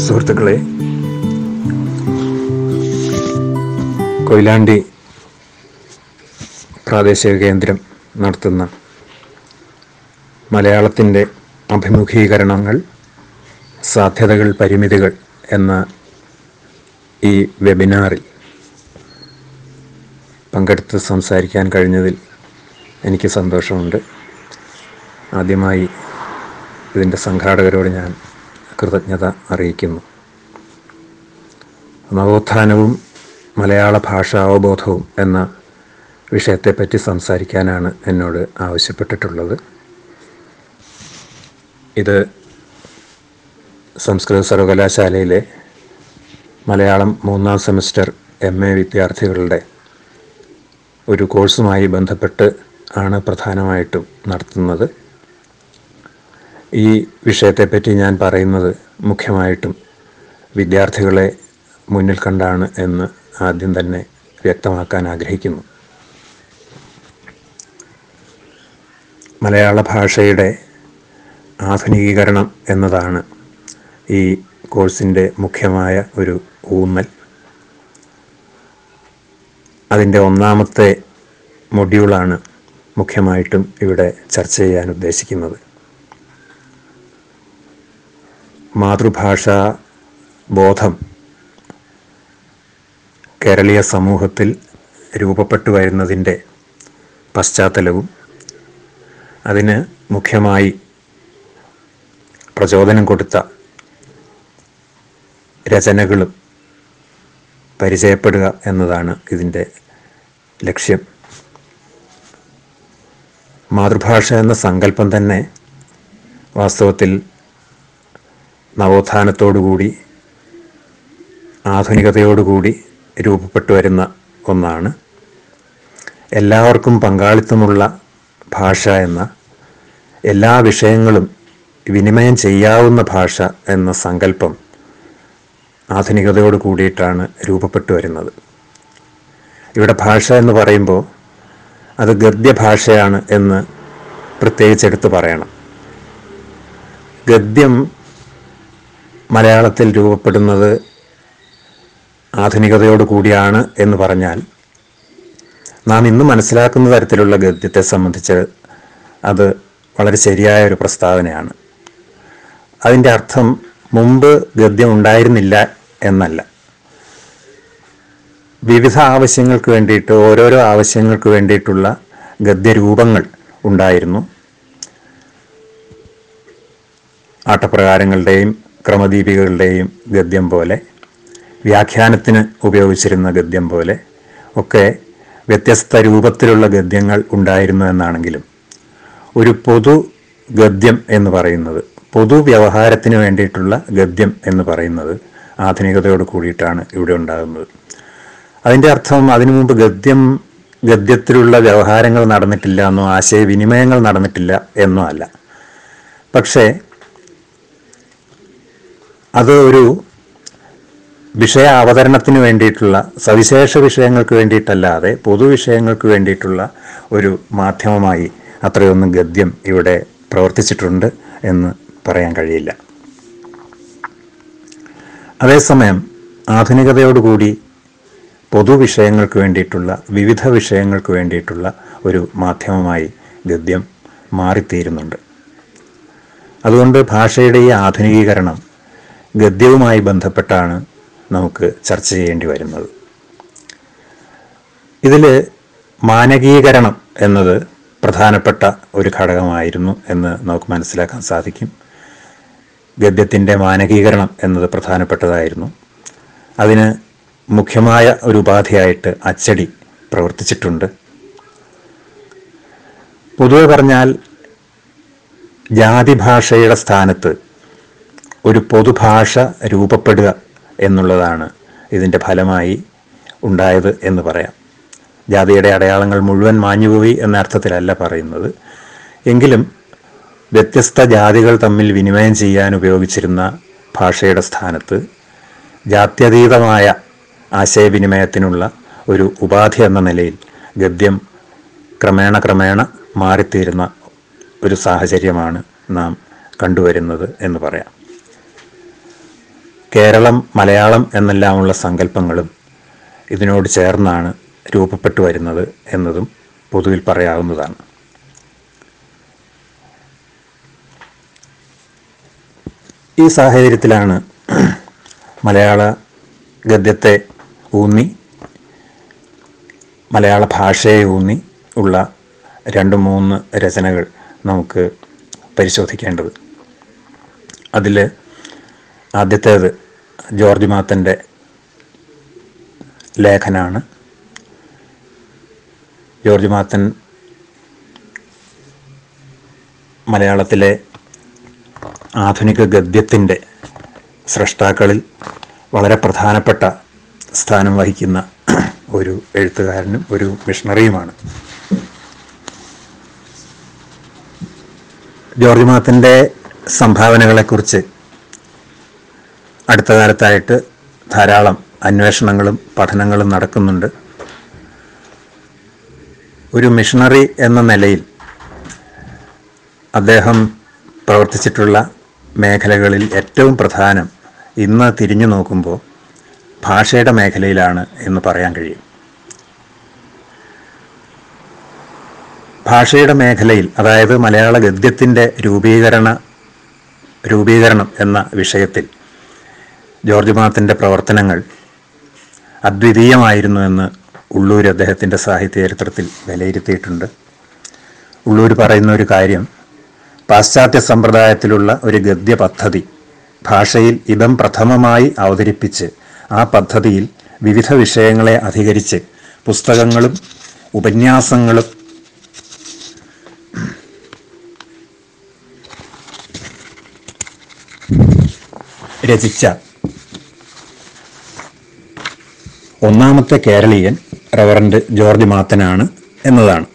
സുഹൃത്തുക്കളെ കൊയിലാണ്ടി പ്രാദേശിക കേന്ദ്രം നടത്തുന്ന മലയാളത്തിൻ്റെ അഭിമുഖീകരണങ്ങൾ സാധ്യതകൾ പരിമിതികൾ എന്ന ഈ വെബിനാറിൽ പങ്കെടുത്ത് സംസാരിക്കാൻ കഴിഞ്ഞതിൽ എനിക്ക് സന്തോഷമുണ്ട് ആദ്യമായി ഇതിൻ്റെ സംഘാടകരോട് ഞാൻ കൃതജ്ഞത അറിയിക്കുന്നു നവോത്ഥാനവും മലയാള ഭാഷാവബോധവും എന്ന വിഷയത്തെപ്പറ്റി സംസാരിക്കാനാണ് എന്നോട് ആവശ്യപ്പെട്ടിട്ടുള്ളത് ഇത് സംസ്കൃത സർവകലാശാലയിലെ മലയാളം മൂന്നാം സെമസ്റ്റർ എം എ വിദ്യാർത്ഥികളുടെ ഒരു കോഴ്സുമായി ബന്ധപ്പെട്ട് ആണ് പ്രധാനമായിട്ടും നടത്തുന്നത് ഈ വിഷയത്തെപ്പറ്റി ഞാൻ പറയുന്നത് മുഖ്യമായിട്ടും വിദ്യാർത്ഥികളെ മുന്നിൽ കണ്ടാണ് എന്ന് ആദ്യം തന്നെ വ്യക്തമാക്കാൻ ആഗ്രഹിക്കുന്നു മലയാള ഭാഷയുടെ ആധുനികീകരണം എന്നതാണ് ഈ കോഴ്സിൻ്റെ മുഖ്യമായ ഒരു ഊന്നൽ അതിൻ്റെ ഒന്നാമത്തെ മൊഡ്യൂളാണ് മുഖ്യമായിട്ടും ഇവിടെ ചർച്ച ചെയ്യാൻ ഉദ്ദേശിക്കുന്നത് മാതൃഭാഷാ ബോധം കേരളീയ സമൂഹത്തിൽ രൂപപ്പെട്ടു വരുന്നതിൻ്റെ പശ്ചാത്തലവും അതിന് മുഖ്യമായി പ്രചോദനം കൊടുത്ത രചനകളും പരിചയപ്പെടുക എന്നതാണ് ഇതിൻ്റെ ലക്ഷ്യം മാതൃഭാഷ എന്ന സങ്കല്പം തന്നെ വാസ്തവത്തിൽ നവോത്ഥാനത്തോടുകൂടി ആധുനികതയോടുകൂടി രൂപപ്പെട്ടു വരുന്ന ഒന്നാണ് എല്ലാവർക്കും പങ്കാളിത്തമുള്ള ഭാഷ എന്ന എല്ലാ വിഷയങ്ങളും വിനിമയം ചെയ്യാവുന്ന ഭാഷ എന്ന സങ്കല്പം ആധുനികതയോട് കൂടിയിട്ടാണ് രൂപപ്പെട്ടു വരുന്നത് ഇവിടെ ഭാഷ എന്ന് പറയുമ്പോൾ അത് ഗദ്യഭാഷയാണ് എന്ന് പ്രത്യേകിച്ചെടുത്ത് പറയണം ഗദ്യം മലയാളത്തിൽ രൂപപ്പെടുന്നത് ആധുനികതയോട് കൂടിയാണ് എന്ന് പറഞ്ഞാൽ നാം ഇന്ന് മനസ്സിലാക്കുന്ന തരത്തിലുള്ള ഗദ്യത്തെ സംബന്ധിച്ച് അത് വളരെ ശരിയായ ഒരു പ്രസ്താവനയാണ് അതിൻ്റെ അർത്ഥം മുമ്പ് ഗദ്യം ഉണ്ടായിരുന്നില്ല എന്നല്ല വിവിധ ആവശ്യങ്ങൾക്ക് വേണ്ടിയിട്ട് ഓരോരോ ആവശ്യങ്ങൾക്ക് വേണ്ടിയിട്ടുള്ള ഗദ്യരൂപങ്ങൾ ഉണ്ടായിരുന്നു ആട്ടപ്രകാരങ്ങളുടെയും ക്രമദീപികകളുടെയും ഗദ്യം പോലെ വ്യാഖ്യാനത്തിന് ഉപയോഗിച്ചിരുന്ന ഗദ്യം പോലെ ഒക്കെ വ്യത്യസ്ത രൂപത്തിലുള്ള ഗദ്യങ്ങൾ ഉണ്ടായിരുന്നു എന്നാണെങ്കിലും ഒരു പൊതു ഗദ്യം എന്ന് പറയുന്നത് പൊതു വ്യവഹാരത്തിന് വേണ്ടിയിട്ടുള്ള ഗദ്യം എന്ന് പറയുന്നത് ആധുനികതയോട് കൂടിയിട്ടാണ് ഇവിടെ ഉണ്ടാകുന്നത് അതിൻ്റെ അർത്ഥം അതിനു മുമ്പ് ഗദ്യം ഗദ്യത്തിലുള്ള വ്യവഹാരങ്ങൾ നടന്നിട്ടില്ല എന്നോ ആശയവിനിമയങ്ങൾ നടന്നിട്ടില്ല എന്നോ അല്ല പക്ഷേ അത് ഒരു വിഷയ അവതരണത്തിന് വേണ്ടിയിട്ടുള്ള സവിശേഷ വിഷയങ്ങൾക്ക് വേണ്ടിയിട്ടല്ലാതെ പൊതുവിഷയങ്ങൾക്ക് വേണ്ടിയിട്ടുള്ള ഒരു മാധ്യമമായി അത്രയൊന്നും ഗദ്യം ഇവിടെ പ്രവർത്തിച്ചിട്ടുണ്ട് എന്ന് പറയാൻ കഴിയില്ല അതേസമയം ആധുനികതയോടുകൂടി പൊതുവിഷയങ്ങൾക്ക് വേണ്ടിയിട്ടുള്ള വിവിധ വിഷയങ്ങൾക്ക് വേണ്ടിയിട്ടുള്ള ഒരു മാധ്യമമായി ഗദ്യം മാറിത്തീരുന്നുണ്ട് അതുകൊണ്ട് ഭാഷയുടെ ഈ ആധുനികീകരണം ഗദ്യവുമായി ബന്ധപ്പെട്ടാണ് നമുക്ക് ചർച്ച ചെയ്യേണ്ടി വരുന്നത് ഇതിൽ മാനകീകരണം എന്നത് പ്രധാനപ്പെട്ട ഒരു ഘടകമായിരുന്നു എന്ന് നമുക്ക് മനസ്സിലാക്കാൻ സാധിക്കും ഗദ്യത്തിൻ്റെ മാനകീകരണം എന്നത് പ്രധാനപ്പെട്ടതായിരുന്നു അതിന് മുഖ്യമായ ഒരു ഉപാധിയായിട്ട് അച്ചടി പ്രവർത്തിച്ചിട്ടുണ്ട് പൊതുവെ പറഞ്ഞാൽ ജാതി ഭാഷയുടെ സ്ഥാനത്ത് ഒരു പൊതുഭാഷ രൂപപ്പെടുക എന്നുള്ളതാണ് ഇതിൻ്റെ ഫലമായി ഉണ്ടായത് എന്ന് പറയാം ജാതിയുടെ അടയാളങ്ങൾ മുഴുവൻ മാഞ്ഞുപോയി എന്ന അർത്ഥത്തിലല്ല പറയുന്നത് എങ്കിലും വ്യത്യസ്ത ജാതികൾ തമ്മിൽ വിനിമയം ചെയ്യാൻ ഉപയോഗിച്ചിരുന്ന ഭാഷയുടെ സ്ഥാനത്ത് ജാത്യതീതമായ ആശയവിനിമയത്തിനുള്ള ഒരു ഉപാധി എന്ന നിലയിൽ ഗദ്യം ക്രമേണ ക്രമേണ മാറിത്തീരുന്ന ഒരു സാഹചര്യമാണ് നാം കണ്ടുവരുന്നത് എന്ന് പറയാം കേരളം മലയാളം എന്നെല്ലാമുള്ള സങ്കല്പങ്ങളും ഇതിനോട് ചേർന്നാണ് രൂപപ്പെട്ടു വരുന്നത് എന്നതും പൊതുവിൽ പറയാവുന്നതാണ് ഈ സാഹചര്യത്തിലാണ് മലയാള ഗദ്യത്തെ ഊന്നി മലയാള ഭാഷയെ ഊന്നി ഉള്ള രണ്ട് മൂന്ന് രചനകൾ നമുക്ക് പരിശോധിക്കേണ്ടത് അതിൽ ആദ്യത്തേത് ജോർജ് മാത്തൻ്റെ ലേഖനാണ് ജോർജ് മാത്തൻ മലയാളത്തിലെ ആധുനിക ഗദ്യത്തിൻ്റെ സ്രഷ്ടാക്കളിൽ വളരെ പ്രധാനപ്പെട്ട സ്ഥാനം വഹിക്കുന്ന ഒരു എഴുത്തുകാരനും ഒരു മിഷണറിയുമാണ് ജോർജ് മാത്തിൻ്റെ സംഭാവനകളെക്കുറിച്ച് അടുത്ത കാലത്തായിട്ട് ധാരാളം അന്വേഷണങ്ങളും പഠനങ്ങളും നടക്കുന്നുണ്ട് ഒരു മിഷണറി എന്ന നിലയിൽ അദ്ദേഹം പ്രവർത്തിച്ചിട്ടുള്ള മേഖലകളിൽ ഏറ്റവും പ്രധാനം ഇന്ന് തിരിഞ്ഞു നോക്കുമ്പോൾ ഭാഷയുടെ മേഖലയിലാണ് എന്ന് പറയാൻ കഴിയും ഭാഷയുടെ മേഖലയിൽ അതായത് മലയാള ഗദ്യത്തിൻ്റെ രൂപീകരണ രൂപീകരണം എന്ന വിഷയത്തിൽ ജോർജ് മാത്തിൻ്റെ പ്രവർത്തനങ്ങൾ അദ്വിതീയമായിരുന്നു എന്ന് ഉള്ളൂർ അദ്ദേഹത്തിൻ്റെ സാഹിത്യ ചരിത്രത്തിൽ വിലയിരുത്തിയിട്ടുണ്ട് ഉള്ളൂർ പറയുന്ന ഒരു കാര്യം പാശ്ചാത്യ സമ്പ്രദായത്തിലുള്ള ഒരു ഗദ്യ പദ്ധതി ഭാഷയിൽ ഇതം പ്രഥമമായി അവതരിപ്പിച്ച് ആ പദ്ധതിയിൽ വിവിധ വിഷയങ്ങളെ അധികരിച്ച് പുസ്തകങ്ങളും ഉപന്യാസങ്ങളും രചിച്ച ഒന്നാമത്തെ കേരളീയൻ റവറൻഡ് ജോർജ് മാത്തനാണ് എന്നതാണ്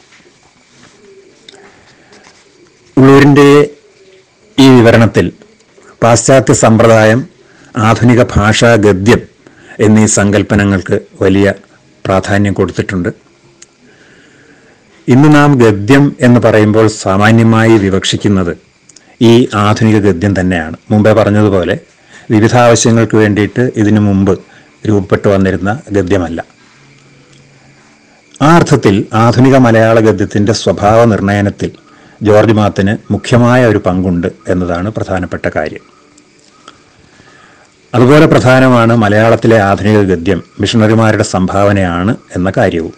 ഉള്ളൂരിൻ്റെ ഈ വിവരണത്തിൽ പാശ്ചാത്യ സമ്പ്രദായം ആധുനിക ഭാഷാ ഗദ്യം എന്നീ സങ്കല്പനങ്ങൾക്ക് വലിയ പ്രാധാന്യം കൊടുത്തിട്ടുണ്ട് ഇന്ന് നാം ഗദ്യം എന്ന് പറയുമ്പോൾ സാമാന്യമായി വിവക്ഷിക്കുന്നത് ഈ ആധുനിക ഗദ്യം തന്നെയാണ് മുമ്പേ പറഞ്ഞതുപോലെ വിവിധ ആവശ്യങ്ങൾക്ക് വേണ്ടിയിട്ട് ഇതിനു മുമ്പ് രൂപപ്പെട്ടു വന്നിരുന്ന ഗദ്യമല്ല ആ അർത്ഥത്തിൽ ആധുനിക മലയാള ഗദ്യത്തിൻ്റെ സ്വഭാവ നിർണയനത്തിൽ ജോർജ് മാത്തിന് മുഖ്യമായ ഒരു പങ്കുണ്ട് എന്നതാണ് പ്രധാനപ്പെട്ട കാര്യം അതുപോലെ പ്രധാനമാണ് മലയാളത്തിലെ ആധുനിക ഗദ്യം മിഷണറിമാരുടെ സംഭാവനയാണ് എന്ന കാര്യവും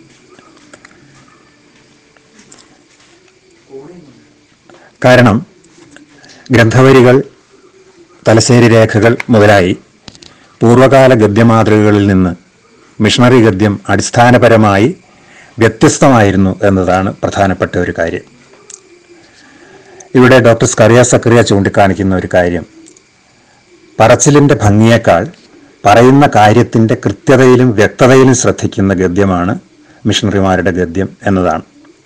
കാരണം ഗ്രന്ഥവരികൾ തലശ്ശേരി രേഖകൾ മുതലായി പൂർവകാല ഗദ്യമാതൃകകളിൽ നിന്ന് മിഷണറി ഗദ്യം അടിസ്ഥാനപരമായി വ്യത്യസ്തമായിരുന്നു എന്നതാണ് പ്രധാനപ്പെട്ട ഒരു കാര്യം ഇവിടെ ഡോക്ടർ സ്കറിയ സക്രിയ ചൂണ്ടിക്കാണിക്കുന്ന ഒരു കാര്യം പറച്ചിലിൻ്റെ ഭംഗിയേക്കാൾ പറയുന്ന കാര്യത്തിൻ്റെ കൃത്യതയിലും വ്യക്തതയിലും ശ്രദ്ധിക്കുന്ന ഗദ്യമാണ് മിഷണറിമാരുടെ ഗദ്യം എന്നതാണ്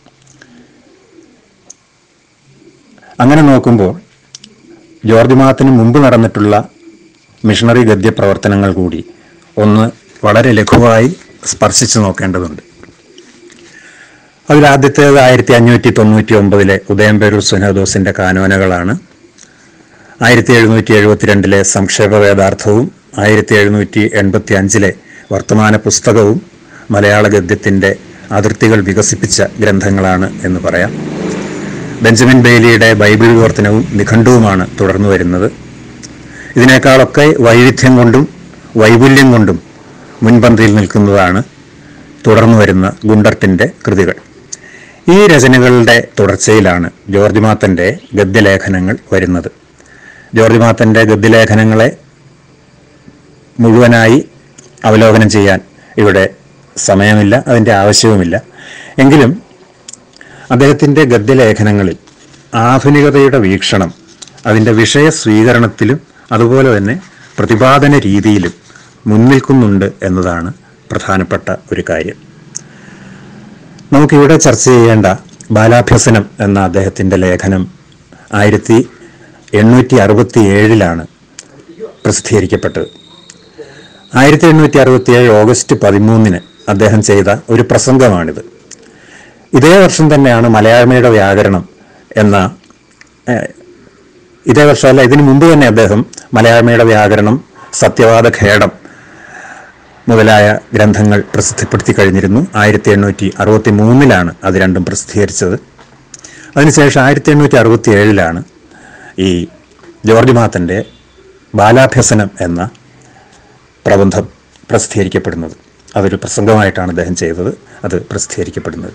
അങ്ങനെ നോക്കുമ്പോൾ ജോർജ് മാത്തിന് മുമ്പ് നടന്നിട്ടുള്ള മിഷണറി ഗദ്യ പ്രവർത്തനങ്ങൾ കൂടി ഒന്ന് വളരെ ലഘുവായി സ്പർശിച്ചു നോക്കേണ്ടതുണ്ട് അതിലാദ്യത്തേത് ആയിരത്തി അഞ്ഞൂറ്റി തൊണ്ണൂറ്റി ഒമ്പതിലെ ഉദയംപേരൂർ സുനഹദോസിൻ്റെ കാനോനകളാണ് ആയിരത്തി എഴുന്നൂറ്റി എഴുപത്തിരണ്ടിലെ സംക്ഷേപ വേദാർത്ഥവും ആയിരത്തി എഴുന്നൂറ്റി എൺപത്തി അഞ്ചിലെ വർത്തമാന പുസ്തകവും മലയാള ഗദ്യത്തിൻ്റെ അതിർത്തികൾ വികസിപ്പിച്ച ഗ്രന്ഥങ്ങളാണ് എന്ന് പറയാം ബെഞ്ചമിൻ ബെയ്ലിയുടെ ബൈബിൾ വിവർത്തനവും നിഘണ്ടുവുമാണ് തുടർന്നു വരുന്നത് ഇതിനേക്കാളൊക്കെ വൈവിധ്യം കൊണ്ടും വൈപുല്യം കൊണ്ടും മുൻപന്തിയിൽ നിൽക്കുന്നതാണ് തുടർന്നു വരുന്ന ഗുണ്ടർട്ടിൻ്റെ കൃതികൾ ഈ രചനകളുടെ തുടർച്ചയിലാണ് ജോർജ് മാത്തൻ്റെ ഗദ്യലേഖനങ്ങൾ വരുന്നത് ജോർജ് മാത്തൻ്റെ ഗദ്യലേഖനങ്ങളെ മുഴുവനായി അവലോകനം ചെയ്യാൻ ഇവിടെ സമയമില്ല അതിൻ്റെ ആവശ്യവുമില്ല എങ്കിലും അദ്ദേഹത്തിൻ്റെ ഗദ്യലേഖനങ്ങളിൽ ആധുനികതയുടെ വീക്ഷണം അതിൻ്റെ വിഷയ സ്വീകരണത്തിലും അതുപോലെ തന്നെ പ്രതിപാദന രീതിയിലും മുൻനിൽക്കുന്നുണ്ട് എന്നതാണ് പ്രധാനപ്പെട്ട ഒരു കാര്യം നമുക്കിവിടെ ചർച്ച ചെയ്യേണ്ട ബാലാഭ്യസനം എന്ന അദ്ദേഹത്തിൻ്റെ ലേഖനം ആയിരത്തി എണ്ണൂറ്റി അറുപത്തി ഏഴിലാണ് പ്രസിദ്ധീകരിക്കപ്പെട്ടത് ആയിരത്തി എണ്ണൂറ്റി അറുപത്തിയേഴ് ഓഗസ്റ്റ് പതിമൂന്നിന് അദ്ദേഹം ചെയ്ത ഒരു പ്രസംഗമാണിത് ഇതേ വർഷം തന്നെയാണ് മലയാളമയുടെ വ്യാകരണം എന്ന ഏഹ്, ഇതേ വർഷമല്ല ഇതിനു മുമ്പ് തന്നെ അദ്ദേഹം മലയാളമയുടെ വ്യാകരണം സത്യവാദ ഖേടം മുതലായ ഗ്രന്ഥങ്ങൾ പ്രസിദ്ധപ്പെടുത്തി കഴിഞ്ഞിരുന്നു ആയിരത്തി എണ്ണൂറ്റി അറുപത്തി മൂന്നിലാണ് അത് രണ്ടും പ്രസിദ്ധീകരിച്ചത് അതിനുശേഷം ആയിരത്തി എണ്ണൂറ്റി അറുപത്തി ഏഴിലാണ് ഈ ജോർജ് മാത്തൻ്റെ ബാലാഭ്യസനം എന്ന പ്രബന്ധം പ്രസിദ്ധീകരിക്കപ്പെടുന്നത് അതൊരു പ്രസംഗമായിട്ടാണ് അദ്ദേഹം ചെയ്തത് അത് പ്രസിദ്ധീകരിക്കപ്പെടുന്നത്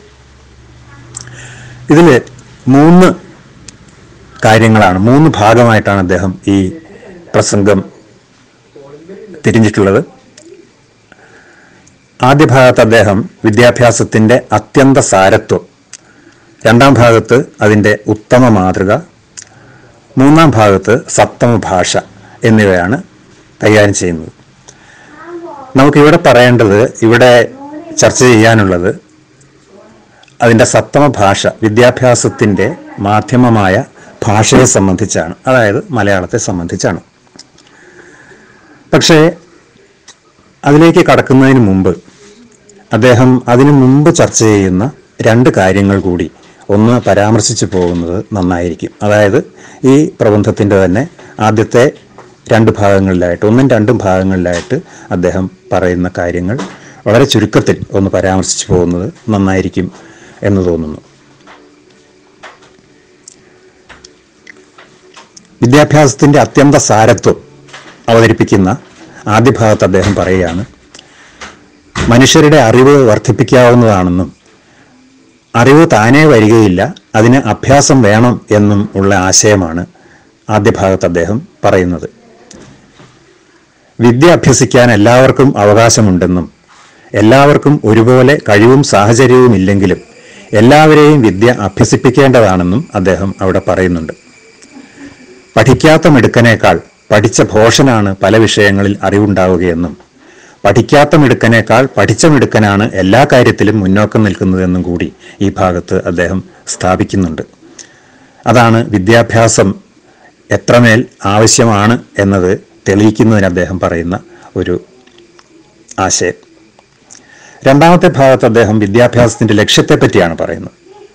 ഇതിൽ മൂന്ന് കാര്യങ്ങളാണ് മൂന്ന് ഭാഗമായിട്ടാണ് അദ്ദേഹം ഈ പ്രസംഗം തിരിഞ്ഞിട്ടുള്ളത് ആദ്യ ഭാഗത്ത് അദ്ദേഹം വിദ്യാഭ്യാസത്തിൻ്റെ അത്യന്ത സാരത്വം രണ്ടാം ഭാഗത്ത് അതിൻ്റെ ഉത്തമ മാതൃക മൂന്നാം ഭാഗത്ത് സപ്തമ ഭാഷ എന്നിവയാണ് കൈകാര്യം ചെയ്യുന്നത് നമുക്കിവിടെ പറയേണ്ടത് ഇവിടെ ചർച്ച ചെയ്യാനുള്ളത് അതിൻ്റെ സപ്തമ ഭാഷ വിദ്യാഭ്യാസത്തിൻ്റെ മാധ്യമമായ ഭാഷയെ സംബന്ധിച്ചാണ് അതായത് മലയാളത്തെ സംബന്ധിച്ചാണ് പക്ഷേ അതിലേക്ക് കടക്കുന്നതിന് മുമ്പ് അദ്ദേഹം അതിനു മുമ്പ് ചർച്ച ചെയ്യുന്ന രണ്ട് കാര്യങ്ങൾ കൂടി ഒന്ന് പരാമർശിച്ചു പോകുന്നത് നന്നായിരിക്കും അതായത് ഈ പ്രബന്ധത്തിൻ്റെ തന്നെ ആദ്യത്തെ രണ്ട് ഭാഗങ്ങളിലായിട്ട് ഒന്നും രണ്ടും ഭാഗങ്ങളിലായിട്ട് അദ്ദേഹം പറയുന്ന കാര്യങ്ങൾ വളരെ ചുരുക്കത്തിൽ ഒന്ന് പരാമർശിച്ചു പോകുന്നത് നന്നായിരിക്കും എന്ന് തോന്നുന്നു വിദ്യാഭ്യാസത്തിൻ്റെ അത്യന്ത സാരത്വം അവതരിപ്പിക്കുന്ന ആദ്യ ഭാഗത്ത് അദ്ദേഹം പറയുകയാണ് മനുഷ്യരുടെ അറിവ് വർദ്ധിപ്പിക്കാവുന്നതാണെന്നും അറിവ് താനേ വരികയില്ല അതിന് അഭ്യാസം വേണം എന്നും ഉള്ള ആശയമാണ് ആദ്യ ഭാഗത്ത് അദ്ദേഹം പറയുന്നത് വിദ്യ അഭ്യസിക്കാൻ എല്ലാവർക്കും അവകാശമുണ്ടെന്നും എല്ലാവർക്കും ഒരുപോലെ കഴിവും സാഹചര്യവും ഇല്ലെങ്കിലും എല്ലാവരെയും വിദ്യ അഭ്യസിപ്പിക്കേണ്ടതാണെന്നും അദ്ദേഹം അവിടെ പറയുന്നുണ്ട് പഠിക്കാത്ത മിടുക്കനേക്കാൾ പഠിച്ച ഭോഷനാണ് പല വിഷയങ്ങളിൽ അറിവുണ്ടാവുകയെന്നും പഠിക്കാത്ത മിടുക്കനേക്കാൾ പഠിച്ച മിടുക്കനാണ് എല്ലാ കാര്യത്തിലും മുന്നോക്കം നിൽക്കുന്നതെന്നും കൂടി ഈ ഭാഗത്ത് അദ്ദേഹം സ്ഥാപിക്കുന്നുണ്ട് അതാണ് വിദ്യാഭ്യാസം എത്രമേൽ ആവശ്യമാണ് എന്നത് തെളിയിക്കുന്നതിന് അദ്ദേഹം പറയുന്ന ഒരു ആശയം രണ്ടാമത്തെ ഭാഗത്ത് അദ്ദേഹം വിദ്യാഭ്യാസത്തിന്റെ ലക്ഷ്യത്തെപ്പറ്റിയാണ് പറയുന്നത്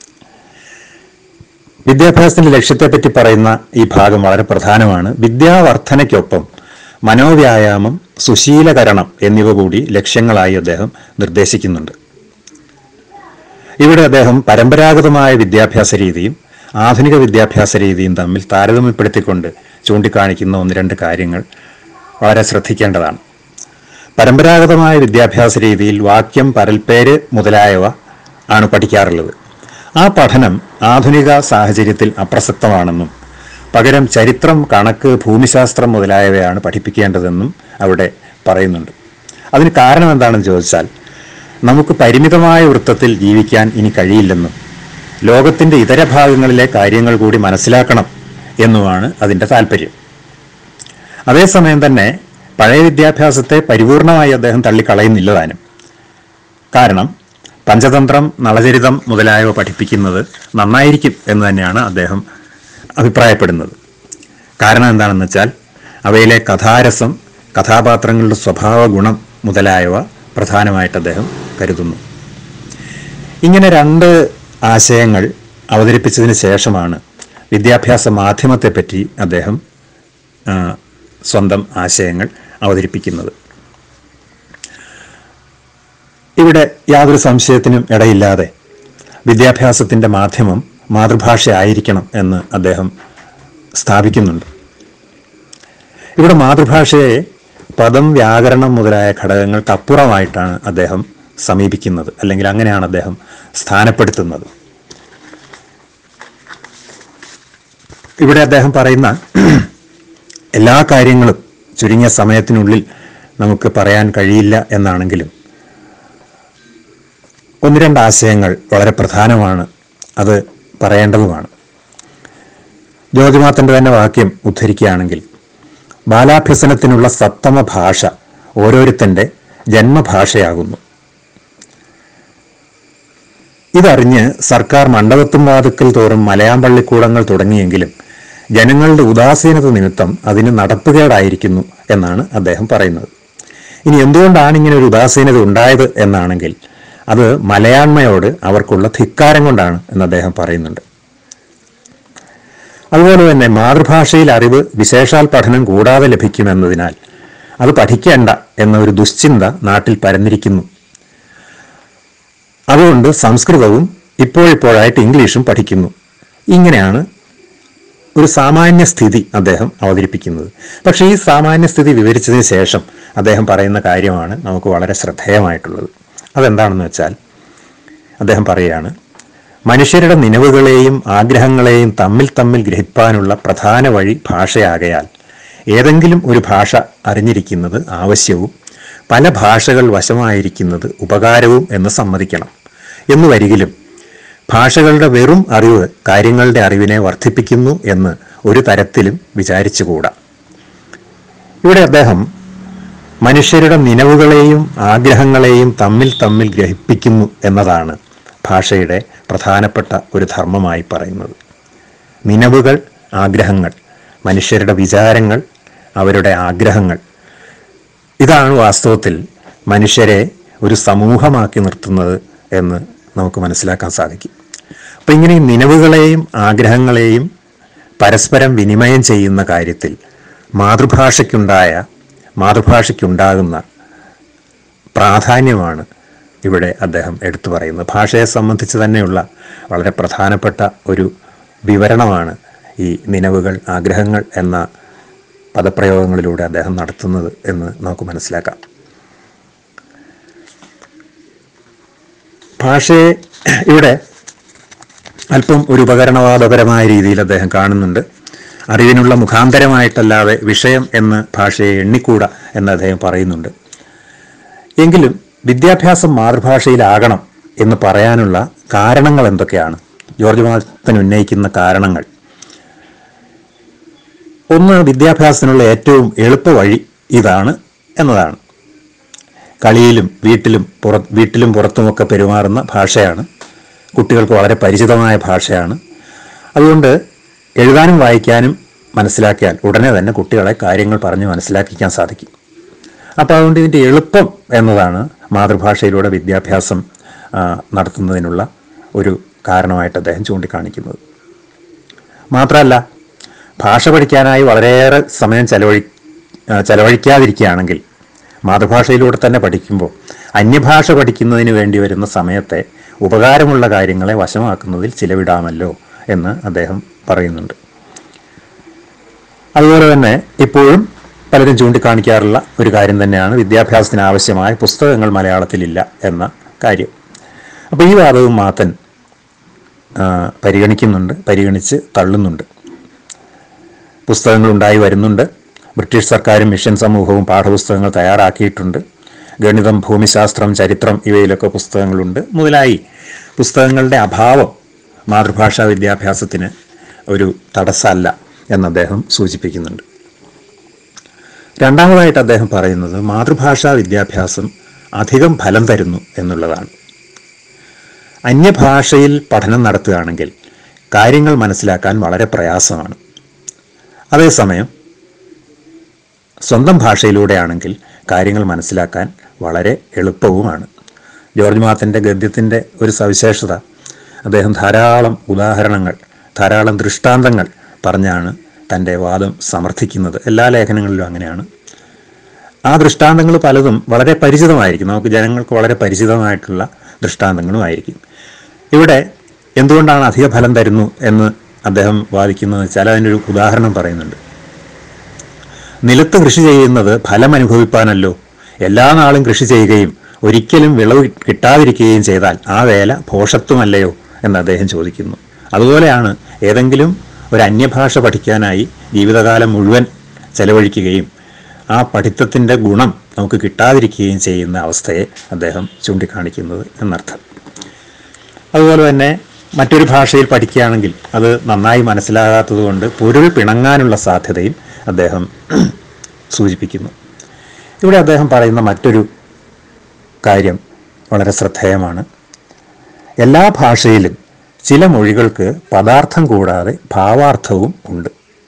വിദ്യാഭ്യാസത്തിന്റെ ലക്ഷ്യത്തെപ്പറ്റി പറയുന്ന ഈ ഭാഗം വളരെ പ്രധാനമാണ് വിദ്യാവർദ്ധനയ്ക്കൊപ്പം മനോവ്യായാമം സുശീലകരണം എന്നിവ കൂടി ലക്ഷ്യങ്ങളായി അദ്ദേഹം നിർദ്ദേശിക്കുന്നുണ്ട് ഇവിടെ അദ്ദേഹം പരമ്പരാഗതമായ വിദ്യാഭ്യാസ രീതിയും ആധുനിക വിദ്യാഭ്യാസ രീതിയും തമ്മിൽ താരതമ്യപ്പെടുത്തിക്കൊണ്ട് ചൂണ്ടിക്കാണിക്കുന്ന ഒന്ന് രണ്ട് കാര്യങ്ങൾ വളരെ ശ്രദ്ധിക്കേണ്ടതാണ് പരമ്പരാഗതമായ വിദ്യാഭ്യാസ രീതിയിൽ വാക്യം പരൽപ്പേര് മുതലായവ ആണ് പഠിക്കാറുള്ളത് ആ പഠനം ആധുനിക സാഹചര്യത്തിൽ അപ്രസക്തമാണെന്നും പകരം ചരിത്രം കണക്ക് ഭൂമിശാസ്ത്രം മുതലായവയാണ് പഠിപ്പിക്കേണ്ടതെന്നും അവിടെ പറയുന്നുണ്ട് അതിന് കാരണം എന്താണെന്ന് ചോദിച്ചാൽ നമുക്ക് പരിമിതമായ വൃത്തത്തിൽ ജീവിക്കാൻ ഇനി കഴിയില്ലെന്നും ലോകത്തിൻ്റെ ഇതര ഭാഗങ്ങളിലെ കാര്യങ്ങൾ കൂടി മനസ്സിലാക്കണം എന്നുമാണ് അതിൻ്റെ താല്പര്യം അതേസമയം തന്നെ പഴയ വിദ്യാഭ്യാസത്തെ പരിപൂർണമായി അദ്ദേഹം തള്ളിക്കളയുന്നില്ല താനും കാരണം പഞ്ചതന്ത്രം നളചരിതം മുതലായവ പഠിപ്പിക്കുന്നത് നന്നായിരിക്കും എന്ന് തന്നെയാണ് അദ്ദേഹം അഭിപ്രായപ്പെടുന്നത് കാരണം എന്താണെന്ന് വെച്ചാൽ അവയിലെ കഥാരസം കഥാപാത്രങ്ങളുടെ സ്വഭാവ ഗുണം മുതലായവ പ്രധാനമായിട്ട് അദ്ദേഹം കരുതുന്നു ഇങ്ങനെ രണ്ട് ആശയങ്ങൾ അവതരിപ്പിച്ചതിന് ശേഷമാണ് വിദ്യാഭ്യാസ മാധ്യമത്തെപ്പറ്റി അദ്ദേഹം ആ, സ്വന്തം ആശയങ്ങൾ അവതരിപ്പിക്കുന്നത് ഇവിടെ യാതൊരു സംശയത്തിനും ഇടയില്ലാതെ വിദ്യാഭ്യാസത്തിൻ്റെ മാധ്യമം മാതൃഭാഷ ആയിരിക്കണം എന്ന് അദ്ദേഹം സ്ഥാപിക്കുന്നുണ്ട് ഇവിടെ മാതൃഭാഷയെ പദം വ്യാകരണം മുതലായ ഘടകങ്ങൾക്കപ്പുറമായിട്ടാണ് അദ്ദേഹം സമീപിക്കുന്നത് അല്ലെങ്കിൽ അങ്ങനെയാണ് അദ്ദേഹം സ്ഥാനപ്പെടുത്തുന്നത് ഇവിടെ അദ്ദേഹം പറയുന്ന എല്ലാ കാര്യങ്ങളും ചുരുങ്ങിയ സമയത്തിനുള്ളിൽ നമുക്ക് പറയാൻ കഴിയില്ല എന്നാണെങ്കിലും ഒന്ന് രണ്ട് ആശയങ്ങൾ വളരെ പ്രധാനമാണ് അത് പറയേണ്ടതുമാണ് ജ്യോതിമാത്തൻ്റെ തന്നെ വാക്യം ഉദ്ധരിക്കുകയാണെങ്കിൽ ബാലാഭ്യസനത്തിനുള്ള സപ്തമ ഭാഷ ഓരോരുത്തൻ്റെ ജന്മഭാഷയാകുന്നു ഇതറിഞ്ഞ് സർക്കാർ മണ്ഡപത്തും വാതുക്കൽ തോറും മലയാമ്പള്ളിക്കൂടങ്ങൾ തുടങ്ങിയെങ്കിലും ജനങ്ങളുടെ ഉദാസീനത നിമിത്തം അതിന് നടപ്പുകേടായിരിക്കുന്നു എന്നാണ് അദ്ദേഹം പറയുന്നത് ഇനി എന്തുകൊണ്ടാണ് ഇങ്ങനെ ഒരു ഉദാസീനത ഉണ്ടായത് എന്നാണെങ്കിൽ അത് മലയാണ്മയോട് അവർക്കുള്ള ധിക്കാരം കൊണ്ടാണ് എന്ന് അദ്ദേഹം പറയുന്നുണ്ട് അതുപോലെ തന്നെ മാതൃഭാഷയിൽ അറിവ് വിശേഷാൽ പഠനം കൂടാതെ ലഭിക്കുമെന്നതിനാൽ അത് പഠിക്കേണ്ട എന്ന ഒരു ദുശ്ചിന്ത നാട്ടിൽ പരന്നിരിക്കുന്നു അതുകൊണ്ട് സംസ്കൃതവും ഇപ്പോഴിപ്പോഴായിട്ട് ഇംഗ്ലീഷും പഠിക്കുന്നു ഇങ്ങനെയാണ് ഒരു സാമാന്യ സ്ഥിതി അദ്ദേഹം അവതരിപ്പിക്കുന്നത് പക്ഷേ ഈ സാമാന്യ സ്ഥിതി വിവരിച്ചതിന് ശേഷം അദ്ദേഹം പറയുന്ന കാര്യമാണ് നമുക്ക് വളരെ ശ്രദ്ധേയമായിട്ടുള്ളത് അതെന്താണെന്ന് വെച്ചാൽ അദ്ദേഹം പറയുകയാണ് മനുഷ്യരുടെ നിലവുകളെയും ആഗ്രഹങ്ങളെയും തമ്മിൽ തമ്മിൽ ഗ്രഹിപ്പാനുള്ള പ്രധാന വഴി ഭാഷയാകയാൽ ഏതെങ്കിലും ഒരു ഭാഷ അറിഞ്ഞിരിക്കുന്നത് ആവശ്യവും പല ഭാഷകൾ വശമായിരിക്കുന്നത് ഉപകാരവും എന്ന് സമ്മതിക്കണം എന്ന് വരികിലും ഭാഷകളുടെ വെറും അറിവ് കാര്യങ്ങളുടെ അറിവിനെ വർദ്ധിപ്പിക്കുന്നു എന്ന് ഒരു തരത്തിലും വിചാരിച്ചുകൂടാ ഇവിടെ അദ്ദേഹം മനുഷ്യരുടെ നിലവുകളെയും ആഗ്രഹങ്ങളെയും തമ്മിൽ തമ്മിൽ ഗ്രഹിപ്പിക്കുന്നു എന്നതാണ് ഭാഷയുടെ പ്രധാനപ്പെട്ട ഒരു ധർമ്മമായി പറയുന്നത് നിലവുകൾ ആഗ്രഹങ്ങൾ മനുഷ്യരുടെ വിചാരങ്ങൾ അവരുടെ ആഗ്രഹങ്ങൾ ഇതാണ് വാസ്തവത്തിൽ മനുഷ്യരെ ഒരു സമൂഹമാക്കി നിർത്തുന്നത് എന്ന് നമുക്ക് മനസ്സിലാക്കാൻ സാധിക്കും അപ്പം ഇങ്ങനെ ഈ നിലവുകളെയും ആഗ്രഹങ്ങളെയും പരസ്പരം വിനിമയം ചെയ്യുന്ന കാര്യത്തിൽ മാതൃഭാഷയ്ക്കുണ്ടായ മാതൃഭാഷയ്ക്കുണ്ടാകുന്ന പ്രാധാന്യമാണ് ഇവിടെ അദ്ദേഹം എടുത്തു പറയുന്നത് ഭാഷയെ സംബന്ധിച്ച് തന്നെയുള്ള വളരെ പ്രധാനപ്പെട്ട ഒരു വിവരണമാണ് ഈ നിലവുകൾ ആഗ്രഹങ്ങൾ എന്ന പദപ്രയോഗങ്ങളിലൂടെ അദ്ദേഹം നടത്തുന്നത് എന്ന് നമുക്ക് മനസ്സിലാക്കാം ഭാഷയെ ഇവിടെ അല്പം ഒരു ഉപകരണവാദപരമായ രീതിയിൽ അദ്ദേഹം കാണുന്നുണ്ട് അറിവിനുള്ള മുഖാന്തരമായിട്ടല്ലാതെ വിഷയം എന്ന് ഭാഷയെ എണ്ണിക്കൂടാ എന്ന് അദ്ദേഹം പറയുന്നുണ്ട് എങ്കിലും വിദ്യാഭ്യാസം മാതൃഭാഷയിലാകണം എന്ന് പറയാനുള്ള കാരണങ്ങൾ എന്തൊക്കെയാണ് ജോർജ് മാർത്തൻ ഉന്നയിക്കുന്ന കാരണങ്ങൾ ഒന്ന് വിദ്യാഭ്യാസത്തിനുള്ള ഏറ്റവും എളുപ്പ വഴി ഇതാണ് എന്നതാണ് കളിയിലും വീട്ടിലും പുറ വീട്ടിലും പുറത്തുമൊക്കെ പെരുമാറുന്ന ഭാഷയാണ് കുട്ടികൾക്ക് വളരെ പരിചിതമായ ഭാഷയാണ് അതുകൊണ്ട് എഴുതാനും വായിക്കാനും മനസ്സിലാക്കിയാൽ ഉടനെ തന്നെ കുട്ടികളെ കാര്യങ്ങൾ പറഞ്ഞ് മനസ്സിലാക്കിക്കാൻ സാധിക്കും അപ്പോൾ അതുകൊണ്ട് ഇതിൻ്റെ എളുപ്പം എന്നതാണ് മാതൃഭാഷയിലൂടെ വിദ്യാഭ്യാസം ആ, നടത്തുന്നതിനുള്ള ഒരു കാരണമായിട്ട് അദ്ദേഹം ചൂണ്ടിക്കാണിക്കുന്നത് മാത്രമല്ല ഭാഷ പഠിക്കാനായി വളരെയേറെ സമയം ചെലവഴി ആ, ചെലവഴിക്കാതിരിക്കുകയാണെങ്കിൽ മാതൃഭാഷയിലൂടെ തന്നെ പഠിക്കുമ്പോൾ അന്യഭാഷ പഠിക്കുന്നതിന് വേണ്ടി വരുന്ന സമയത്തെ ഉപകാരമുള്ള കാര്യങ്ങളെ വശമാക്കുന്നതിൽ ചിലവിടാമല്ലോ എന്ന് അദ്ദേഹം പറയുന്നുണ്ട് അതുപോലെ തന്നെ ഇപ്പോഴും പലരും ചൂണ്ടിക്കാണിക്കാറുള്ള ഒരു കാര്യം തന്നെയാണ് വിദ്യാഭ്യാസത്തിന് ആവശ്യമായ പുസ്തകങ്ങൾ മലയാളത്തിലില്ല എന്ന കാര്യം അപ്പോൾ ഈ വാദവും മാത്തൻ ആ, പരിഗണിക്കുന്നുണ്ട് പരിഗണിച്ച് തള്ളുന്നുണ്ട് പുസ്തകങ്ങൾ ഉണ്ടായി വരുന്നുണ്ട് ബ്രിട്ടീഷ് സർക്കാരും മിഷൻ സമൂഹവും പാഠപുസ്തകങ്ങൾ തയ്യാറാക്കിയിട്ടുണ്ട് ഗണിതം ഭൂമിശാസ്ത്രം ചരിത്രം ഇവയിലൊക്കെ പുസ്തകങ്ങളുണ്ട് മുതലായി പുസ്തകങ്ങളുടെ അഭാവം മാതൃഭാഷാ വിദ്യാഭ്യാസത്തിന് ഒരു തടസ്സമല്ല എന്ന് അദ്ദേഹം സൂചിപ്പിക്കുന്നുണ്ട് രണ്ടാമതായിട്ട് അദ്ദേഹം പറയുന്നത് മാതൃഭാഷാ വിദ്യാഭ്യാസം അധികം ഫലം തരുന്നു എന്നുള്ളതാണ് അന്യഭാഷയിൽ പഠനം നടത്തുകയാണെങ്കിൽ കാര്യങ്ങൾ മനസ്സിലാക്കാൻ വളരെ പ്രയാസമാണ് അതേസമയം സ്വന്തം ഭാഷയിലൂടെയാണെങ്കിൽ കാര്യങ്ങൾ മനസ്സിലാക്കാൻ വളരെ എളുപ്പവുമാണ് ജോർജ് മാത്തൻ്റെ ഗദ്യത്തിൻ്റെ ഒരു സവിശേഷത അദ്ദേഹം ധാരാളം ഉദാഹരണങ്ങൾ ധാരാളം ദൃഷ്ടാന്തങ്ങൾ പറഞ്ഞാണ് തൻ്റെ വാദം സമർത്ഥിക്കുന്നത് എല്ലാ ലേഖനങ്ങളിലും അങ്ങനെയാണ് ആ ദൃഷ്ടാന്തങ്ങൾ പലതും വളരെ പരിചിതമായിരിക്കും നമുക്ക് ജനങ്ങൾക്ക് വളരെ പരിചിതമായിട്ടുള്ള ദൃഷ്ടാന്തങ്ങളുമായിരിക്കും ഇവിടെ എന്തുകൊണ്ടാണ് അധിക ഫലം തരുന്നു എന്ന് അദ്ദേഹം വാദിക്കുന്നത് വെച്ചാൽ അതിനൊരു ഉദാഹരണം പറയുന്നുണ്ട് നിലത്ത് കൃഷി ചെയ്യുന്നത് ഫലം അനുഭവിപ്പാനല്ലോ എല്ലാ നാളും കൃഷി ചെയ്യുകയും ഒരിക്കലും വിളവ് കിട്ടാതിരിക്കുകയും ചെയ്താൽ ആ വേല ഭോഷത്വമല്ലയോ എന്ന് അദ്ദേഹം ചോദിക്കുന്നു അതുപോലെയാണ് ഏതെങ്കിലും ഒരു അന്യഭാഷ പഠിക്കാനായി ജീവിതകാലം മുഴുവൻ ചെലവഴിക്കുകയും ആ പഠിത്തത്തിൻ്റെ ഗുണം നമുക്ക് കിട്ടാതിരിക്കുകയും ചെയ്യുന്ന അവസ്ഥയെ അദ്ദേഹം ചൂണ്ടിക്കാണിക്കുന്നത് എന്നർത്ഥം അതുപോലെ തന്നെ മറ്റൊരു ഭാഷയിൽ പഠിക്കുകയാണെങ്കിൽ അത് നന്നായി മനസ്സിലാകാത്തത് കൊണ്ട് പൊരുൾ പിണങ്ങാനുള്ള സാധ്യതയും അദ്ദേഹം സൂചിപ്പിക്കുന്നു ഇവിടെ അദ്ദേഹം പറയുന്ന മറ്റൊരു കാര്യം വളരെ ശ്രദ്ധേയമാണ് എല്ലാ ഭാഷയിലും ചില മൊഴികൾക്ക് പദാർത്ഥം കൂടാതെ ഭാവാർത്ഥവും ഉണ്ട്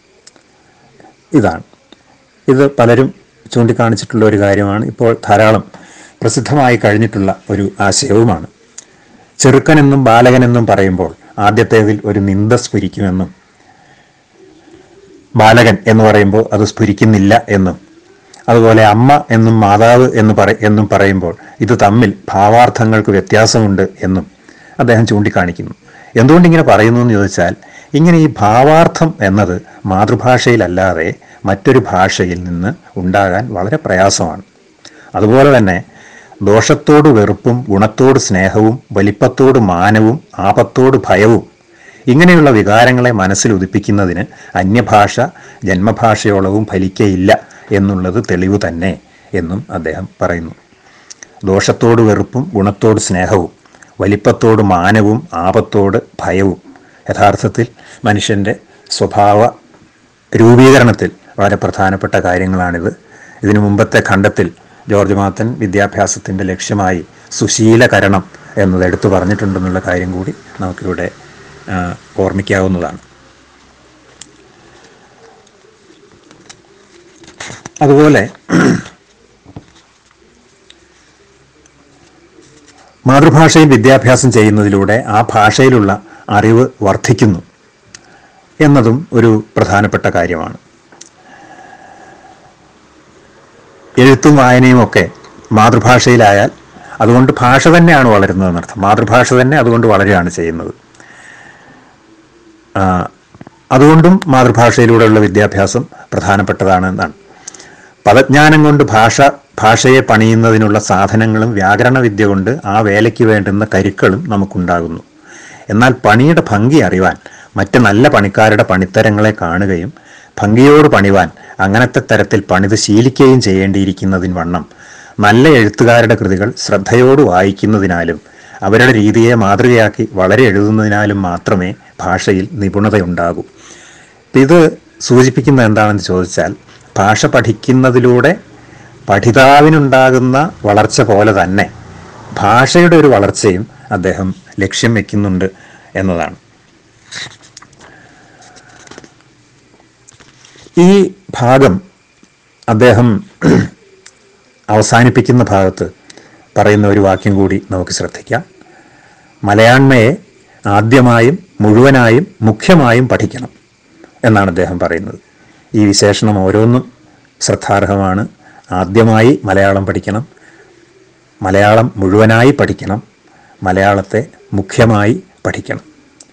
ഇതാണ് ഇത് പലരും ചൂണ്ടിക്കാണിച്ചിട്ടുള്ള ഒരു കാര്യമാണ് ഇപ്പോൾ ധാരാളം പ്രസിദ്ധമായി കഴിഞ്ഞിട്ടുള്ള ഒരു ആശയവുമാണ് ചെറുക്കനെന്നും ബാലകനെന്നും പറയുമ്പോൾ ആദ്യത്തേതിൽ ഒരു നിന്ദ സ്ഫുരിക്കുമെന്നും ബാലകൻ എന്ന് പറയുമ്പോൾ അത് സ്ഫുരിക്കുന്നില്ല എന്നും അതുപോലെ അമ്മ എന്നും മാതാവ് എന്ന് പറ എന്നും പറയുമ്പോൾ ഇത് തമ്മിൽ ഭാവാർത്ഥങ്ങൾക്ക് വ്യത്യാസമുണ്ട് എന്നും അദ്ദേഹം ചൂണ്ടിക്കാണിക്കുന്നു എന്തുകൊണ്ട് ഇങ്ങനെ പറയുന്നു എന്ന് ചോദിച്ചാൽ ഇങ്ങനെ ഈ ഭാവാർത്ഥം എന്നത് മാതൃഭാഷയിലല്ലാതെ മറ്റൊരു ഭാഷയിൽ നിന്ന് ഉണ്ടാകാൻ വളരെ പ്രയാസമാണ് അതുപോലെ തന്നെ ദോഷത്തോട് വെറുപ്പും ഗുണത്തോട് സ്നേഹവും വലിപ്പത്തോട് മാനവും ആപത്തോട് ഭയവും ഇങ്ങനെയുള്ള വികാരങ്ങളെ മനസ്സിൽ ഉദിപ്പിക്കുന്നതിന് അന്യഭാഷ ജന്മഭാഷയോളവും ഫലിക്കയില്ല എന്നുള്ളത് തെളിവ് തന്നെ എന്നും അദ്ദേഹം പറയുന്നു ദോഷത്തോട് വെറുപ്പും ഗുണത്തോട് സ്നേഹവും വലിപ്പത്തോട് മാനവും ആപത്തോട് ഭയവും യഥാർത്ഥത്തിൽ മനുഷ്യൻ്റെ സ്വഭാവ രൂപീകരണത്തിൽ വളരെ പ്രധാനപ്പെട്ട കാര്യങ്ങളാണിത് ഇതിനു മുമ്പത്തെ ഖണ്ഡത്തിൽ ജോർജ് മാത്തൻ വിദ്യാഭ്യാസത്തിൻ്റെ ലക്ഷ്യമായി സുശീലകരണം എന്നത് എടുത്തു പറഞ്ഞിട്ടുണ്ടെന്നുള്ള കാര്യം കൂടി നമുക്കിവിടെ ആ, ഓർമ്മിക്കാവുന്നതാണ് അതുപോലെ മാതൃഭാഷയിൽ വിദ്യാഭ്യാസം ചെയ്യുന്നതിലൂടെ ആ ഭാഷയിലുള്ള അറിവ് വർദ്ധിക്കുന്നു എന്നതും ഒരു പ്രധാനപ്പെട്ട കാര്യമാണ് എഴുത്തും വായനയും ഒക്കെ മാതൃഭാഷയിലായാൽ അതുകൊണ്ട് ഭാഷ തന്നെയാണ് വളരുന്നതെന്നർത്ഥം മാതൃഭാഷ തന്നെ അതുകൊണ്ട് വളരുകയാണ് ചെയ്യുന്നത് ആ, അതുകൊണ്ടും മാതൃഭാഷയിലൂടെയുള്ള വിദ്യാഭ്യാസം പ്രധാനപ്പെട്ടതാണ് എന്നാണ് പദജ്ഞാനം കൊണ്ട് ഭാഷ ഭാഷയെ പണിയുന്നതിനുള്ള സാധനങ്ങളും വ്യാകരണ വിദ്യ കൊണ്ട് ആ വേലയ്ക്ക് വേണ്ടുന്ന കരുക്കളും നമുക്കുണ്ടാകുന്നു എന്നാൽ പണിയുടെ ഭംഗി അറിവാൻ മറ്റ് നല്ല പണിക്കാരുടെ പണിത്തരങ്ങളെ കാണുകയും ഭംഗിയോട് പണിവാൻ അങ്ങനത്തെ തരത്തിൽ പണിത് ശീലിക്കുകയും ചെയ്യേണ്ടിയിരിക്കുന്നതിന് വണ്ണം നല്ല എഴുത്തുകാരുടെ കൃതികൾ ശ്രദ്ധയോട് വായിക്കുന്നതിനാലും അവരുടെ രീതിയെ മാതൃകയാക്കി വളരെ എഴുതുന്നതിനാലും മാത്രമേ ഭാഷയിൽ നിപുണതയുണ്ടാകൂ ഇത് സൂചിപ്പിക്കുന്നത് എന്താണെന്ന് ചോദിച്ചാൽ ഭാഷ പഠിക്കുന്നതിലൂടെ പഠിതാവിനുണ്ടാകുന്ന വളർച്ച പോലെ തന്നെ ഭാഷയുടെ ഒരു വളർച്ചയും അദ്ദേഹം ലക്ഷ്യം വെക്കുന്നുണ്ട് എന്നതാണ് ഈ ഭാഗം അദ്ദേഹം അവസാനിപ്പിക്കുന്ന ഭാഗത്ത് പറയുന്ന ഒരു വാക്യം കൂടി നമുക്ക് ശ്രദ്ധിക്കാം മലയാണ്മയെ ആദ്യമായും മുഴുവനായും മുഖ്യമായും പഠിക്കണം എന്നാണ് അദ്ദേഹം പറയുന്നത് ഈ വിശേഷണം ഓരോന്നും ശ്രദ്ധാർഹമാണ് ആദ്യമായി മലയാളം പഠിക്കണം മലയാളം മുഴുവനായി പഠിക്കണം മലയാളത്തെ മുഖ്യമായി പഠിക്കണം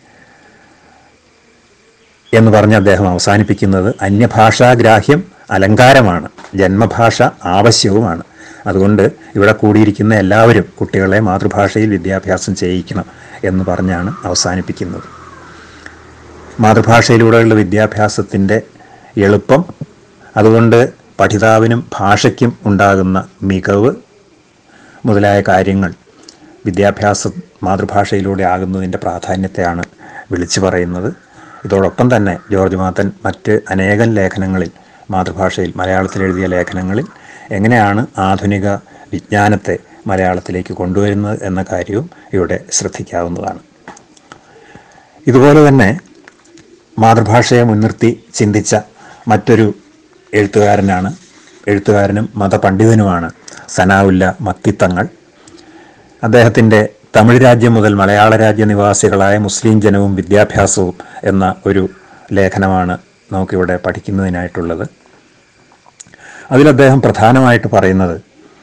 എന്ന് പറഞ്ഞ് അദ്ദേഹം അവസാനിപ്പിക്കുന്നത് അന്യഭാഷാഗ്രാഹ്യം അലങ്കാരമാണ് ജന്മഭാഷ ആവശ്യവുമാണ് അതുകൊണ്ട് ഇവിടെ കൂടിയിരിക്കുന്ന എല്ലാവരും കുട്ടികളെ മാതൃഭാഷയിൽ വിദ്യാഭ്യാസം ചെയ്യിക്കണം എന്ന് പറഞ്ഞാണ് അവസാനിപ്പിക്കുന്നത് മാതൃഭാഷയിലൂടെയുള്ള വിദ്യാഭ്യാസത്തിൻ്റെ എളുപ്പം അതുകൊണ്ട് പഠിതാവിനും ഭാഷയ്ക്കും ഉണ്ടാകുന്ന മികവ് മുതലായ കാര്യങ്ങൾ വിദ്യാഭ്യാസം മാതൃഭാഷയിലൂടെ ആകുന്നതിൻ്റെ പ്രാധാന്യത്തെയാണ് വിളിച്ചു പറയുന്നത് ഇതോടൊപ്പം തന്നെ ജോർജ് മാത്തൻ മറ്റ് അനേകം ലേഖനങ്ങളിൽ മാതൃഭാഷയിൽ മലയാളത്തിൽ എഴുതിയ ലേഖനങ്ങളിൽ എങ്ങനെയാണ് ആധുനിക വിജ്ഞാനത്തെ മലയാളത്തിലേക്ക് കൊണ്ടുവരുന്നത് എന്ന കാര്യവും ഇവിടെ ശ്രദ്ധിക്കാവുന്നതാണ് ഇതുപോലെ തന്നെ മാതൃഭാഷയെ മുൻനിർത്തി ചിന്തിച്ച മറ്റൊരു എഴുത്തുകാരനാണ് എഴുത്തുകാരനും മതപണ്ഡിതനുമാണ് സനാവുല്ല മത്തിത്തങ്ങൾ അദ്ദേഹത്തിൻ്റെ തമിഴ് രാജ്യം മുതൽ മലയാള രാജ്യ നിവാസികളായ മുസ്ലിം ജനവും വിദ്യാഭ്യാസവും എന്ന ഒരു ലേഖനമാണ് നമുക്കിവിടെ പഠിക്കുന്നതിനായിട്ടുള്ളത് അതിൽ അദ്ദേഹം പ്രധാനമായിട്ട് പറയുന്നത്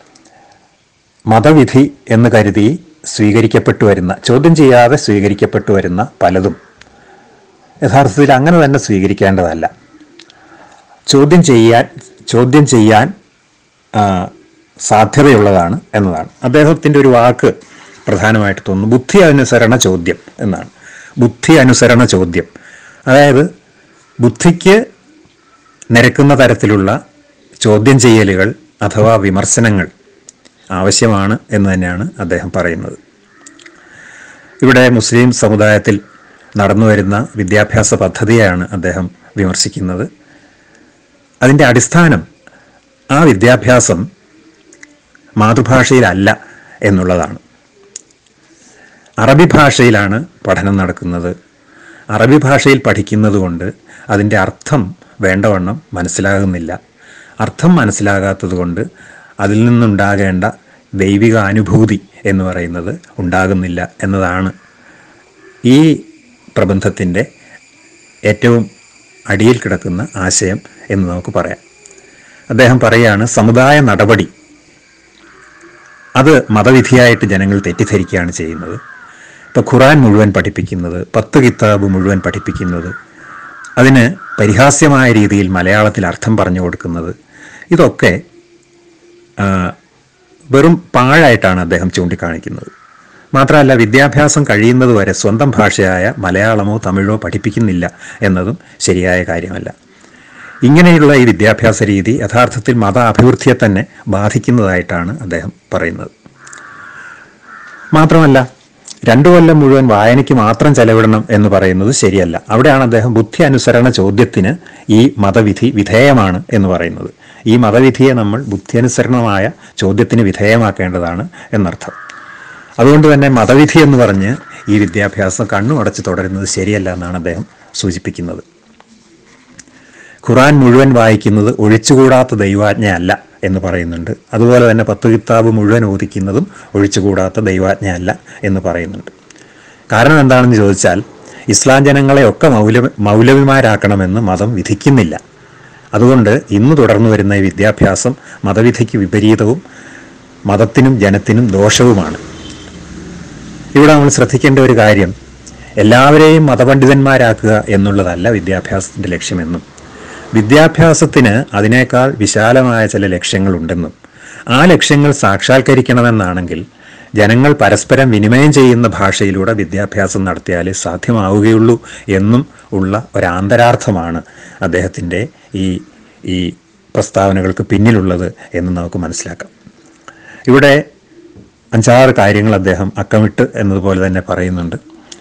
മതവിധി എന്ന് കരുതി സ്വീകരിക്കപ്പെട്ടു വരുന്ന ചോദ്യം ചെയ്യാതെ സ്വീകരിക്കപ്പെട്ടു വരുന്ന പലതും യഥാർത്ഥത്തിൽ അങ്ങനെ തന്നെ സ്വീകരിക്കേണ്ടതല്ല ചോദ്യം ചെയ്യാൻ ചോദ്യം ചെയ്യാൻ ആ, സാധ്യതയുള്ളതാണ് എന്നതാണ് അദ്ദേഹത്തിൻ്റെ ഒരു വാക്ക് പ്രധാനമായിട്ട് തോന്നുന്നു ബുദ്ധി അനുസരണ ചോദ്യം എന്നാണ് ബുദ്ധി അനുസരണ ചോദ്യം അതായത് ബുദ്ധിക്ക് നിരക്കുന്ന തരത്തിലുള്ള ചോദ്യം ചെയ്യലുകൾ അഥവാ വിമർശനങ്ങൾ ആവശ്യമാണ് എന്ന് തന്നെയാണ് അദ്ദേഹം പറയുന്നത് ഇവിടെ മുസ്ലിം സമുദായത്തിൽ നടന്നു വരുന്ന വിദ്യാഭ്യാസ പദ്ധതിയെയാണ് അദ്ദേഹം വിമർശിക്കുന്നത് അതിൻ്റെ അടിസ്ഥാനം ആ വിദ്യാഭ്യാസം മാതൃഭാഷയിലല്ല എന്നുള്ളതാണ് അറബി ഭാഷയിലാണ് പഠനം നടക്കുന്നത് അറബി ഭാഷയിൽ പഠിക്കുന്നത് കൊണ്ട് അതിൻ്റെ അർത്ഥം വേണ്ടവണ്ണം മനസ്സിലാകുന്നില്ല അർത്ഥം മനസ്സിലാകാത്തത് കൊണ്ട് അതിൽ നിന്നുണ്ടാകേണ്ട ദൈവിക അനുഭൂതി എന്ന് പറയുന്നത് ഉണ്ടാകുന്നില്ല എന്നതാണ് ഈ പ്രബന്ധത്തിൻ്റെ ഏറ്റവും അടിയിൽ കിടക്കുന്ന ആശയം എന്ന് നമുക്ക് പറയാം അദ്ദേഹം പറയുകയാണ് സമുദായ നടപടി അത് മതവിധിയായിട്ട് ജനങ്ങൾ തെറ്റിദ്ധരിക്കുകയാണ് ചെയ്യുന്നത് ഇപ്പോൾ ഖുറാൻ മുഴുവൻ പഠിപ്പിക്കുന്നത് പത്ത് കിതാബ് മുഴുവൻ പഠിപ്പിക്കുന്നത് അതിന് പരിഹാസ്യമായ രീതിയിൽ മലയാളത്തിൽ അർത്ഥം പറഞ്ഞു കൊടുക്കുന്നത് ഇതൊക്കെ ആ, വെറും പാഴായിട്ടാണ് അദ്ദേഹം ചൂണ്ടിക്കാണിക്കുന്നത് മാത്രമല്ല വിദ്യാഭ്യാസം കഴിയുന്നത് വരെ സ്വന്തം ഭാഷയായ മലയാളമോ തമിഴോ പഠിപ്പിക്കുന്നില്ല എന്നതും ശരിയായ കാര്യമല്ല ഇങ്ങനെയുള്ള ഈ വിദ്യാഭ്യാസ രീതി യഥാർത്ഥത്തിൽ മത അഭിവൃദ്ധിയെ തന്നെ ബാധിക്കുന്നതായിട്ടാണ് അദ്ദേഹം പറയുന്നത് മാത്രമല്ല രണ്ടു കൊല്ലം മുഴുവൻ വായനയ്ക്ക് മാത്രം ചെലവിടണം എന്ന് പറയുന്നത് ശരിയല്ല അവിടെയാണ് അദ്ദേഹം ബുദ്ധി അനുസരണ ചോദ്യത്തിന് ഈ മതവിധി വിധേയമാണ് എന്ന് പറയുന്നത് ഈ മതവിധിയെ നമ്മൾ ബുദ്ധിയനുസരണമായ ചോദ്യത്തിന് വിധേയമാക്കേണ്ടതാണ് എന്നർത്ഥം അതുകൊണ്ട് തന്നെ മതവിധി എന്ന് പറഞ്ഞ് ഈ വിദ്യാഭ്യാസം കണ്ണു അടച്ച് തുടരുന്നത് ശരിയല്ല എന്നാണ് അദ്ദേഹം സൂചിപ്പിക്കുന്നത് ഖുറാൻ മുഴുവൻ വായിക്കുന്നത് ഒഴിച്ചുകൂടാത്ത ദൈവാജ്ഞയല്ല എന്ന് പറയുന്നുണ്ട് അതുപോലെ തന്നെ പത്ത് കിതാബ് മുഴുവൻ ഓദിക്കുന്നതും ഒഴിച്ചുകൂടാത്ത ദൈവാജ്ഞയല്ല എന്ന് പറയുന്നുണ്ട് കാരണം എന്താണെന്ന് ചോദിച്ചാൽ ഇസ്ലാം ജനങ്ങളെയൊക്കെ മൗല മൗലവിമാരാക്കണമെന്ന് മതം വിധിക്കുന്നില്ല അതുകൊണ്ട് ഇന്ന് തുടർന്നു വരുന്ന ഈ വിദ്യാഭ്യാസം മതവിധിക്ക് വിപരീതവും മതത്തിനും ജനത്തിനും ദോഷവുമാണ് ഇവിടെ നമ്മൾ ശ്രദ്ധിക്കേണ്ട ഒരു കാര്യം എല്ലാവരെയും മതപണ്ഡിതന്മാരാക്കുക എന്നുള്ളതല്ല വിദ്യാഭ്യാസത്തിൻ്റെ ലക്ഷ്യമെന്നും വിദ്യാഭ്യാസത്തിന് അതിനേക്കാൾ വിശാലമായ ചില ലക്ഷ്യങ്ങളുണ്ടെന്നും ആ ലക്ഷ്യങ്ങൾ സാക്ഷാത്കരിക്കണമെന്നാണെങ്കിൽ ജനങ്ങൾ പരസ്പരം വിനിമയം ചെയ്യുന്ന ഭാഷയിലൂടെ വിദ്യാഭ്യാസം നടത്തിയാലേ സാധ്യമാവുകയുള്ളൂ എന്നും ഉള്ള ഒരാന്തരാർത്ഥമാണ് അദ്ദേഹത്തിൻ്റെ ഈ ഈ പ്രസ്താവനകൾക്ക് പിന്നിലുള്ളത് എന്ന് നമുക്ക് മനസ്സിലാക്കാം ഇവിടെ അഞ്ചാറ് കാര്യങ്ങൾ അദ്ദേഹം അക്കമിട്ട് എന്നതുപോലെ തന്നെ പറയുന്നുണ്ട്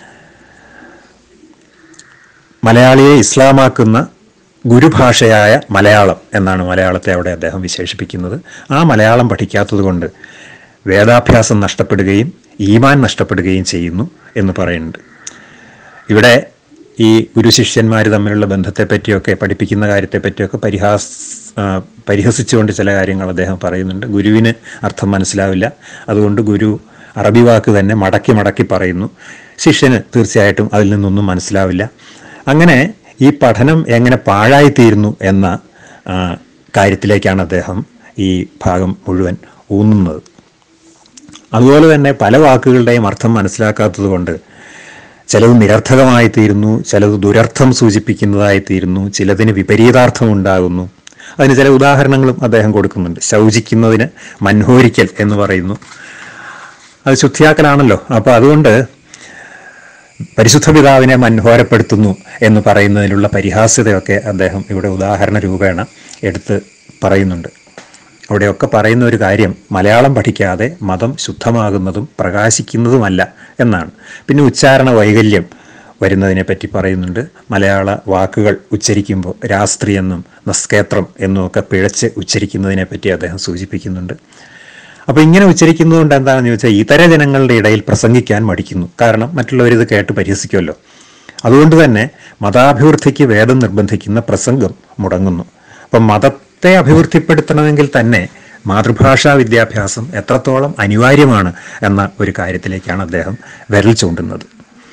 മലയാളിയെ ഇസ്ലാമാക്കുന്ന ഗുരുഭാഷയായ മലയാളം എന്നാണ് മലയാളത്തെ അവിടെ അദ്ദേഹം വിശേഷിപ്പിക്കുന്നത് ആ മലയാളം പഠിക്കാത്തത് കൊണ്ട് വേദാഭ്യാസം നഷ്ടപ്പെടുകയും ഈമാൻ നഷ്ടപ്പെടുകയും ചെയ്യുന്നു എന്ന് പറയുന്നുണ്ട് ഇവിടെ ഈ ഗുരുശിഷ്യന്മാർ തമ്മിലുള്ള ബന്ധത്തെപ്പറ്റിയൊക്കെ പഠിപ്പിക്കുന്ന കാര്യത്തെപ്പറ്റിയൊക്കെ പരിഹാസ് ആ, പരിഹസിച്ചുകൊണ്ട് ചില കാര്യങ്ങൾ അദ്ദേഹം പറയുന്നുണ്ട് ഗുരുവിന് അർത്ഥം മനസ്സിലാവില്ല അതുകൊണ്ട് ഗുരു അറബി വാക്ക് തന്നെ മടക്കി മടക്കി പറയുന്നു ശിഷ്യന് തീർച്ചയായിട്ടും അതിൽ നിന്നൊന്നും മനസ്സിലാവില്ല അങ്ങനെ ഈ പഠനം എങ്ങനെ പാഴായിത്തീരുന്നു എന്ന ആ, കാര്യത്തിലേക്കാണ് അദ്ദേഹം ഈ ഭാഗം മുഴുവൻ ഊന്നുന്നത് അതുപോലെ തന്നെ പല വാക്കുകളുടെയും അർത്ഥം മനസ്സിലാക്കാത്തത് കൊണ്ട് ചിലത് നിരർത്ഥകമായി തീരുന്നു ചിലത് ദുരർത്ഥം സൂചിപ്പിക്കുന്നതായി തീരുന്നു ചിലതിന് വിപരീതാർത്ഥം ഉണ്ടാകുന്നു അതിന് ചില ഉദാഹരണങ്ങളും അദ്ദേഹം കൊടുക്കുന്നുണ്ട് ശൗചിക്കുന്നതിന് മൻഹോരിക്കൽ എന്ന് പറയുന്നു അത് ശുദ്ധിയാക്കലാണല്ലോ അപ്പോൾ അതുകൊണ്ട് പരിശുദ്ധ പിതാവിനെ മൻഹോരപ്പെടുത്തുന്നു എന്ന് പറയുന്നതിനുള്ള പരിഹാസ്യതയൊക്കെ അദ്ദേഹം ഇവിടെ ഉദാഹരണ രൂപേണ എടുത്ത് പറയുന്നുണ്ട് അവിടെയൊക്കെ പറയുന്ന ഒരു കാര്യം മലയാളം പഠിക്കാതെ മതം ശുദ്ധമാകുന്നതും പ്രകാശിക്കുന്നതുമല്ല എന്നാണ് പിന്നെ ഉച്ചാരണ വൈകല്യം വരുന്നതിനെ പറ്റി പറയുന്നുണ്ട് മലയാള വാക്കുകൾ ഉച്ചരിക്കുമ്പോൾ രാസ്ത്രി എന്നും നസ്കേത്രം എന്നും ഒക്കെ പിഴച്ച് ഉച്ചരിക്കുന്നതിനെ പറ്റി അദ്ദേഹം സൂചിപ്പിക്കുന്നുണ്ട് അപ്പോൾ ഇങ്ങനെ ഉച്ചരിക്കുന്നതുകൊണ്ട് എന്താണെന്ന് ചോദിച്ചാൽ ഇതര ജനങ്ങളുടെ ഇടയിൽ പ്രസംഗിക്കാൻ മടിക്കുന്നു കാരണം മറ്റുള്ളവരിത് കേട്ട് പരിഹസിക്കുമല്ലോ അതുകൊണ്ട് തന്നെ മതാഭിവൃദ്ധിക്ക് വേദം നിർബന്ധിക്കുന്ന പ്രസംഗം മുടങ്ങുന്നു അപ്പം മതത്തെ അഭിവൃദ്ധിപ്പെടുത്തണമെങ്കിൽ തന്നെ മാതൃഭാഷാ വിദ്യാഭ്യാസം എത്രത്തോളം അനിവാര്യമാണ് എന്ന ഒരു കാര്യത്തിലേക്കാണ് അദ്ദേഹം വിരൽ ചൂണ്ടുന്നത്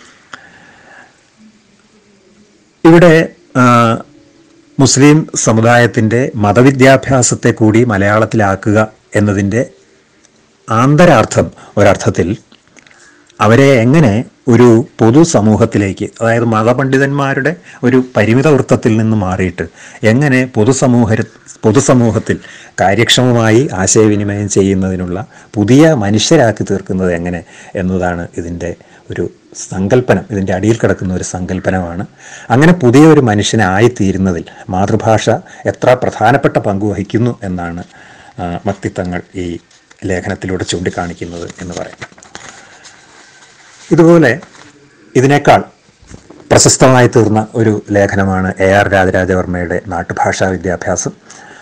ഇവിടെ ആ, മുസ്ലിം സമുദായത്തിൻ്റെ മതവിദ്യാഭ്യാസത്തെ കൂടി മലയാളത്തിലാക്കുക എന്നതിൻ്റെ ആന്തരാർത്ഥം ഒരർത്ഥത്തിൽ അവരെ എങ്ങനെ ഒരു പൊതുസമൂഹത്തിലേക്ക് അതായത് മതപണ്ഡിതന്മാരുടെ ഒരു പരിമിത വൃത്തത്തിൽ നിന്ന് മാറിയിട്ട് എങ്ങനെ പൊതുസമൂഹ പൊതുസമൂഹത്തിൽ കാര്യക്ഷമമായി ആശയവിനിമയം ചെയ്യുന്നതിനുള്ള പുതിയ മനുഷ്യരാക്കി തീർക്കുന്നത് എങ്ങനെ എന്നതാണ് ഇതിൻ്റെ ഒരു സങ്കല്പനം ഇതിൻ്റെ അടിയിൽ കിടക്കുന്ന ഒരു സങ്കല്പനമാണ് അങ്ങനെ പുതിയ ഒരു മനുഷ്യനായിത്തീരുന്നതിൽ മാതൃഭാഷ എത്ര പ്രധാനപ്പെട്ട പങ്ക് വഹിക്കുന്നു എന്നാണ് ആ, മക്തിത്വങ്ങൾ ഈ ലേഖനത്തിലൂടെ ചൂണ്ടിക്കാണിക്കുന്നത് എന്ന് പറയാം ഇതുപോലെ ഇതിനേക്കാൾ പ്രശസ്തമായി തീർന്ന ഒരു ലേഖനമാണ് എ ആർ രാജരാജവർമ്മയുടെ നാട്ടുഭാഷാ വിദ്യാഭ്യാസം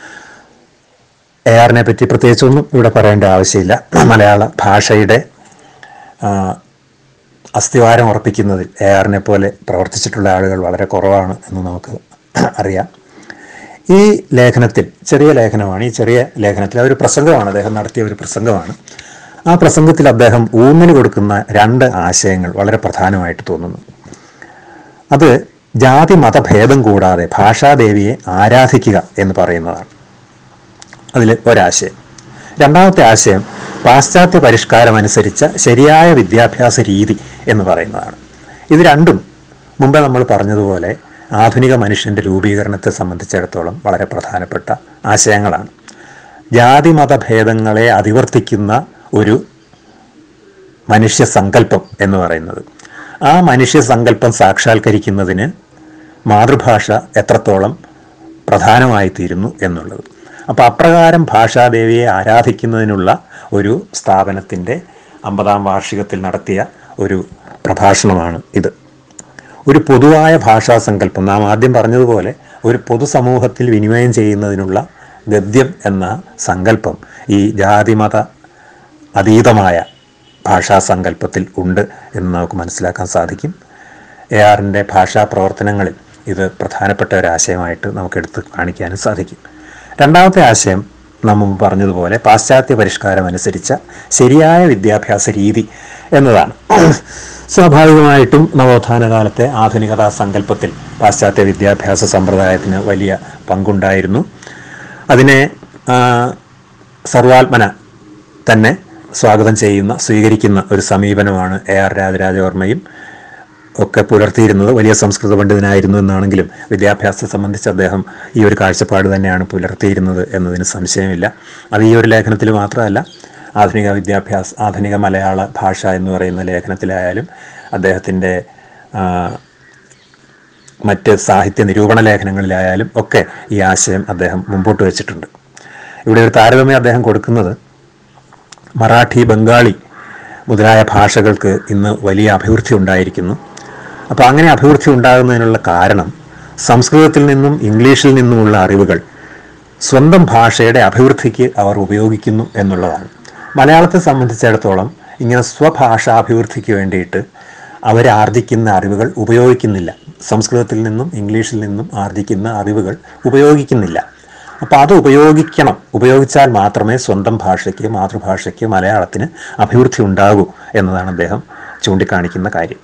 എ ആറിനെ പറ്റി പ്രത്യേകിച്ചൊന്നും ഇവിടെ പറയേണ്ട ആവശ്യമില്ല മലയാള ഭാഷയുടെ ആ, അസ്ഥിവാരം ഉറപ്പിക്കുന്നതിൽ എ ആറിനെ പോലെ പ്രവർത്തിച്ചിട്ടുള്ള ആളുകൾ വളരെ കുറവാണ് എന്ന് നമുക്ക് അറിയാം ഈ ലേഖനത്തിൽ ചെറിയ ലേഖനമാണ് ഈ ചെറിയ ലേഖനത്തിൽ ആ ഒരു പ്രസംഗമാണ് അദ്ദേഹം നടത്തിയ ഒരു പ്രസംഗമാണ് ആ പ്രസംഗത്തിൽ അദ്ദേഹം ഊന്നിന് കൊടുക്കുന്ന രണ്ട് ആശയങ്ങൾ വളരെ പ്രധാനമായിട്ട് തോന്നുന്നു അത് ജാതി മതഭേദം കൂടാതെ ഭാഷാദേവിയെ ആരാധിക്കുക എന്ന് പറയുന്നതാണ് അതിൽ ഒരാശയം രണ്ടാമത്തെ ആശയം പാശ്ചാത്യ പരിഷ്കാരം അനുസരിച്ച ശരിയായ വിദ്യാഭ്യാസ രീതി എന്ന് പറയുന്നതാണ് ഇത് രണ്ടും മുമ്പേ നമ്മൾ പറഞ്ഞതുപോലെ ആധുനിക മനുഷ്യൻ്റെ രൂപീകരണത്തെ സംബന്ധിച്ചിടത്തോളം വളരെ പ്രധാനപ്പെട്ട ആശയങ്ങളാണ് ജാതി മതഭേദങ്ങളെ അതിവർത്തിക്കുന്ന ഒരു മനുഷ്യ സങ്കല്പം എന്ന് പറയുന്നത് ആ മനുഷ്യ സങ്കല്പം സാക്ഷാത്കരിക്കുന്നതിന് മാതൃഭാഷ എത്രത്തോളം പ്രധാനമായി തീരുന്നു എന്നുള്ളത് അപ്പോൾ അപ്രകാരം ഭാഷാദേവിയെ ആരാധിക്കുന്നതിനുള്ള ഒരു സ്ഥാപനത്തിൻ്റെ അമ്പതാം വാർഷികത്തിൽ നടത്തിയ ഒരു പ്രഭാഷണമാണ് ഇത് ഒരു പൊതുവായ ഭാഷാ സങ്കല്പം നാം ആദ്യം പറഞ്ഞതുപോലെ ഒരു പൊതുസമൂഹത്തിൽ വിനിമയം ചെയ്യുന്നതിനുള്ള ഗദ്യം എന്ന സങ്കല്പം ഈ ജാതിമത അതീതമായ ഭാഷാ സങ്കല്പത്തിൽ ഉണ്ട് എന്ന് നമുക്ക് മനസ്സിലാക്കാൻ സാധിക്കും എ ആറിൻ്റെ ഭാഷാ പ്രവർത്തനങ്ങളിൽ ഇത് പ്രധാനപ്പെട്ട ഒരു ആശയമായിട്ട് നമുക്ക് എടുത്ത് കാണിക്കാനും സാധിക്കും രണ്ടാമത്തെ ആശയം നാം മുമ്പ് പറഞ്ഞതുപോലെ പാശ്ചാത്യ പരിഷ്കാരം അനുസരിച്ച ശരിയായ വിദ്യാഭ്യാസ രീതി എന്നതാണ് സ്വാഭാവികമായിട്ടും നവോത്ഥാന കാലത്തെ ആധുനികതാ സങ്കല്പത്തിൽ പാശ്ചാത്യ വിദ്യാഭ്യാസ സമ്പ്രദായത്തിന് വലിയ പങ്കുണ്ടായിരുന്നു അതിനെ ആ, സർവാത്മന തന്നെ സ്വാഗതം ചെയ്യുന്ന സ്വീകരിക്കുന്ന ഒരു സമീപനമാണ് എ ആർ രാജരാജവർമ്മയും ഒക്കെ പുലർത്തിയിരുന്നത് വലിയ സംസ്കൃത പണ്ഡിതനായിരുന്നു എന്നാണെങ്കിലും വിദ്യാഭ്യാസത്തെ സംബന്ധിച്ച് അദ്ദേഹം ഈ ഒരു കാഴ്ചപ്പാട് തന്നെയാണ് പുലർത്തിയിരുന്നത് എന്നതിന് സംശയമില്ല അത് ഈ ഒരു ലേഖനത്തിൽ മാത്രമല്ല ആധുനിക വിദ്യാഭ്യാസ ആധുനിക മലയാള ഭാഷ എന്ന് പറയുന്ന ലേഖനത്തിലായാലും അദ്ദേഹത്തിൻ്റെ ആ, മറ്റ് സാഹിത്യ നിരൂപണ ലേഖനങ്ങളിലായാലും ഒക്കെ ഈ ആശയം അദ്ദേഹം മുമ്പോട്ട് വെച്ചിട്ടുണ്ട് ഇവിടെ ഒരു താരതമ്യം അദ്ദേഹം കൊടുക്കുന്നത് മറാഠി ബംഗാളി മുതലായ ഭാഷകൾക്ക് ഇന്ന് വലിയ അഭിവൃദ്ധി ഉണ്ടായിരിക്കുന്നു അപ്പോൾ അങ്ങനെ അഭിവൃദ്ധി ഉണ്ടാകുന്നതിനുള്ള കാരണം സംസ്കൃതത്തിൽ നിന്നും ഇംഗ്ലീഷിൽ നിന്നുമുള്ള അറിവുകൾ സ്വന്തം ഭാഷയുടെ അഭിവൃദ്ധിക്ക് അവർ ഉപയോഗിക്കുന്നു എന്നുള്ളതാണ് മലയാളത്തെ സംബന്ധിച്ചിടത്തോളം ഇങ്ങനെ സ്വഭാഷാഭിവൃദ്ധിക്ക് വേണ്ടിയിട്ട് അവർ ആർജിക്കുന്ന അറിവുകൾ ഉപയോഗിക്കുന്നില്ല സംസ്കൃതത്തിൽ നിന്നും ഇംഗ്ലീഷിൽ നിന്നും ആർജിക്കുന്ന അറിവുകൾ ഉപയോഗിക്കുന്നില്ല അപ്പോൾ അത് ഉപയോഗിക്കണം ഉപയോഗിച്ചാൽ മാത്രമേ സ്വന്തം ഭാഷയ്ക്ക് മാതൃഭാഷയ്ക്ക് മലയാളത്തിന് അഭിവൃദ്ധി ഉണ്ടാകൂ എന്നതാണ് അദ്ദേഹം ചൂണ്ടിക്കാണിക്കുന്ന കാര്യം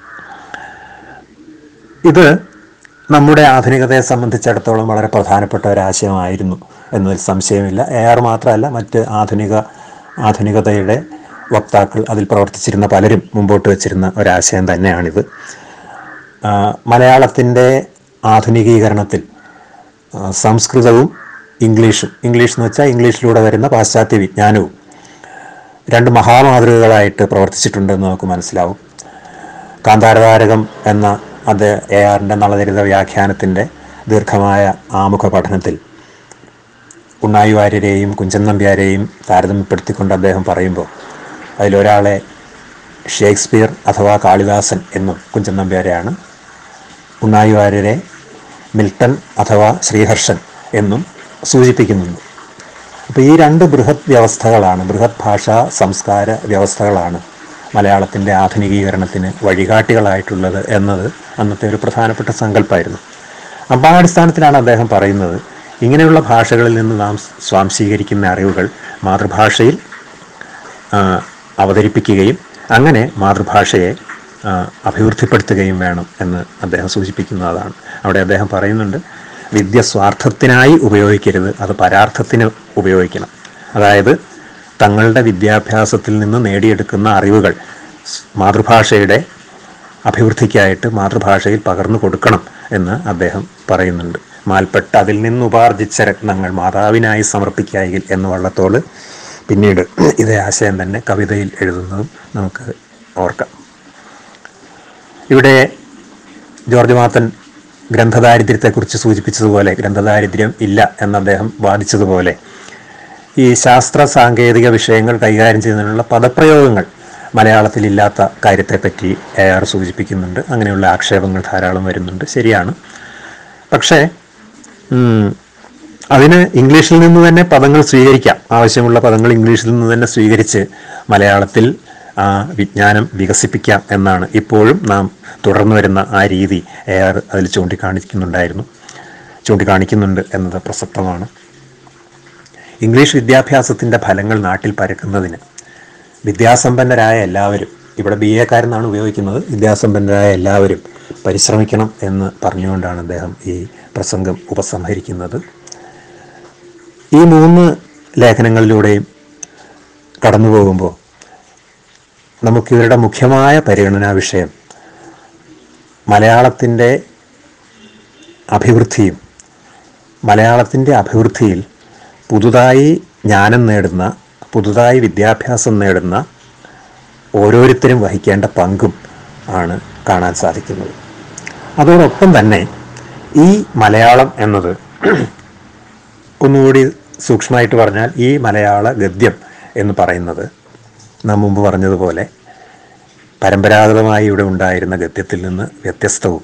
ഇത് നമ്മുടെ ആധുനികതയെ സംബന്ധിച്ചിടത്തോളം വളരെ പ്രധാനപ്പെട്ട ഒരാശയമായിരുന്നു എന്നതിൽ സംശയമില്ല എ ആർ മാത്രമല്ല മറ്റ് ആധുനിക ആധുനികതയുടെ വക്താക്കൾ അതിൽ പ്രവർത്തിച്ചിരുന്ന പലരും മുമ്പോട്ട് വച്ചിരുന്ന ഒരാശയം തന്നെയാണിത് ആ, മലയാളത്തിൻ്റെ ആധുനികീകരണത്തിൽ ആ, സംസ്കൃതവും ഇംഗ്ലീഷും ഇംഗ്ലീഷ് എന്ന് വെച്ചാൽ ഇംഗ്ലീഷിലൂടെ വരുന്ന പാശ്ചാത്യ വിജ്ഞാനവും രണ്ട് മഹാമാതൃകകളായിട്ട് പ്രവർത്തിച്ചിട്ടുണ്ടെന്ന് നമുക്ക് മനസ്സിലാവും കാന്താരതാരകം എന്ന അത് എ ആറിൻ്റെ നളചരിത വ്യാഖ്യാനത്തിൻ്റെ ദീർഘമായ ആമുഖ പഠനത്തിൽ ഉണ്ണായി വാര്യരെയും കുഞ്ചൻ നമ്പ്യാരെയും താരതമ്യപ്പെടുത്തിക്കൊണ്ട് അദ്ദേഹം പറയുമ്പോൾ അതിലൊരാളെ ഷേക്സ്പിയർ അഥവാ കാളിദാസൻ എന്നും കുഞ്ചൻ നമ്പ്യാരെയാണ് ഉണ്ണായി വാര്യരെ മിൽട്ടൺ അഥവാ ശ്രീഹർഷൻ എന്നും സൂചിപ്പിക്കുന്നുണ്ട് അപ്പോൾ ഈ രണ്ട് ബൃഹത് വ്യവസ്ഥകളാണ് ബൃഹത് ഭാഷാ സംസ്കാര വ്യവസ്ഥകളാണ് മലയാളത്തിൻ്റെ ആധുനികീകരണത്തിന് വഴികാട്ടികളായിട്ടുള്ളത് എന്നത് അന്നത്തെ ഒരു പ്രധാനപ്പെട്ട സങ്കല്പമായിരുന്നു അപ്പോൾ ആ അടിസ്ഥാനത്തിലാണ് അദ്ദേഹം പറയുന്നത് ഇങ്ങനെയുള്ള ഭാഷകളിൽ നിന്ന് നാം സ്വാംശീകരിക്കുന്ന അറിവുകൾ മാതൃഭാഷയിൽ ആ, അവതരിപ്പിക്കുകയും അങ്ങനെ മാതൃഭാഷയെ ആ, അഭിവൃദ്ധിപ്പെടുത്തുകയും വേണം എന്ന് അദ്ദേഹം സൂചിപ്പിക്കുന്നതാണ് അവിടെ അദ്ദേഹം പറയുന്നുണ്ട് വിദ്യ സ്വാർത്ഥത്തിനായി ഉപയോഗിക്കരുത് അത് പരാർത്ഥത്തിന് ഉപയോഗിക്കണം അതായത് തങ്ങളുടെ വിദ്യാഭ്യാസത്തിൽ നിന്ന് നേടിയെടുക്കുന്ന അറിവുകൾ സ് മാതൃഭാഷയുടെ അഭിവൃദ്ധിക്കായിട്ട് മാതൃഭാഷയിൽ പകർന്നു കൊടുക്കണം എന്ന് അദ്ദേഹം പറയുന്നുണ്ട് മാൽപ്പെട്ട് അതിൽ നിന്ന് ഉപാർജിച്ച രത്നങ്ങൾ മാതാവിനായി സമർപ്പിക്കായെങ്കിൽ എന്ന് വള്ളത്തോള് പിന്നീട് ഇതേ ആശയം തന്നെ കവിതയിൽ എഴുതുന്നതും നമുക്ക് ഓർക്കാം ഇവിടെ ജോർജ് മാത്തൻ ഗ്രന്ഥദാരിദ്ര്യത്തെക്കുറിച്ച് സൂചിപ്പിച്ചതുപോലെ ഗ്രന്ഥദാരിദ്ര്യം ഇല്ല എന്ന് അദ്ദേഹം വാദിച്ചതുപോലെ ഈ ശാസ്ത്ര സാങ്കേതിക വിഷയങ്ങൾ കൈകാര്യം ചെയ്യുന്നതിനുള്ള പദപ്രയോഗങ്ങൾ മലയാളത്തിലില്ലാത്ത കാര്യത്തെപ്പറ്റി എ ആർ സൂചിപ്പിക്കുന്നുണ്ട് അങ്ങനെയുള്ള ആക്ഷേപങ്ങൾ ധാരാളം വരുന്നുണ്ട് ശരിയാണ് പക്ഷേ ഉം, അതിന് ഇംഗ്ലീഷിൽ നിന്ന് തന്നെ പദങ്ങൾ സ്വീകരിക്കാം ആവശ്യമുള്ള പദങ്ങൾ ഇംഗ്ലീഷിൽ നിന്ന് തന്നെ സ്വീകരിച്ച് മലയാളത്തിൽ ആ വിജ്ഞാനം വികസിപ്പിക്കാം എന്നാണ് ഇപ്പോഴും നാം തുടർന്നു വരുന്ന ആ രീതി എ ആർ അതിൽ ചൂണ്ടിക്കാണിക്കുന്നുണ്ടായിരുന്നു ചൂണ്ടിക്കാണിക്കുന്നുണ്ട് എന്നത് പ്രസക്തമാണ് ഇംഗ്ലീഷ് വിദ്യാഭ്യാസത്തിൻ്റെ ഫലങ്ങൾ നാട്ടിൽ പരക്കുന്നതിന് വിദ്യാസമ്പന്നരായ എല്ലാവരും ഇവിടെ ബി എക്കാരെന്നാണ് ഉപയോഗിക്കുന്നത് വിദ്യാസമ്പന്നരായ എല്ലാവരും പരിശ്രമിക്കണം എന്ന് പറഞ്ഞുകൊണ്ടാണ് അദ്ദേഹം ഈ പ്രസംഗം ഉപസംഹരിക്കുന്നത് ഈ മൂന്ന് ലേഖനങ്ങളിലൂടെയും കടന്നു പോകുമ്പോൾ നമുക്കിവരുടെ മുഖ്യമായ പരിഗണനാ വിഷയം മലയാളത്തിൻ്റെ അഭിവൃദ്ധിയും മലയാളത്തിൻ്റെ അഭിവൃദ്ധിയിൽ പുതുതായി ജ്ഞാനം നേടുന്ന പുതുതായി വിദ്യാഭ്യാസം നേടുന്ന ഓരോരുത്തരും വഹിക്കേണ്ട പങ്കും ആണ് കാണാൻ സാധിക്കുന്നത് അതോടൊപ്പം തന്നെ ഈ മലയാളം എന്നത് ഒന്നുകൂടി സൂക്ഷ്മമായിട്ട് പറഞ്ഞാൽ ഈ മലയാള ഗദ്യം എന്ന് പറയുന്നത് നാം മുമ്പ് പറഞ്ഞതുപോലെ പരമ്പരാഗതമായി ഇവിടെ ഉണ്ടായിരുന്ന ഗദ്യത്തിൽ നിന്ന് വ്യത്യസ്തവും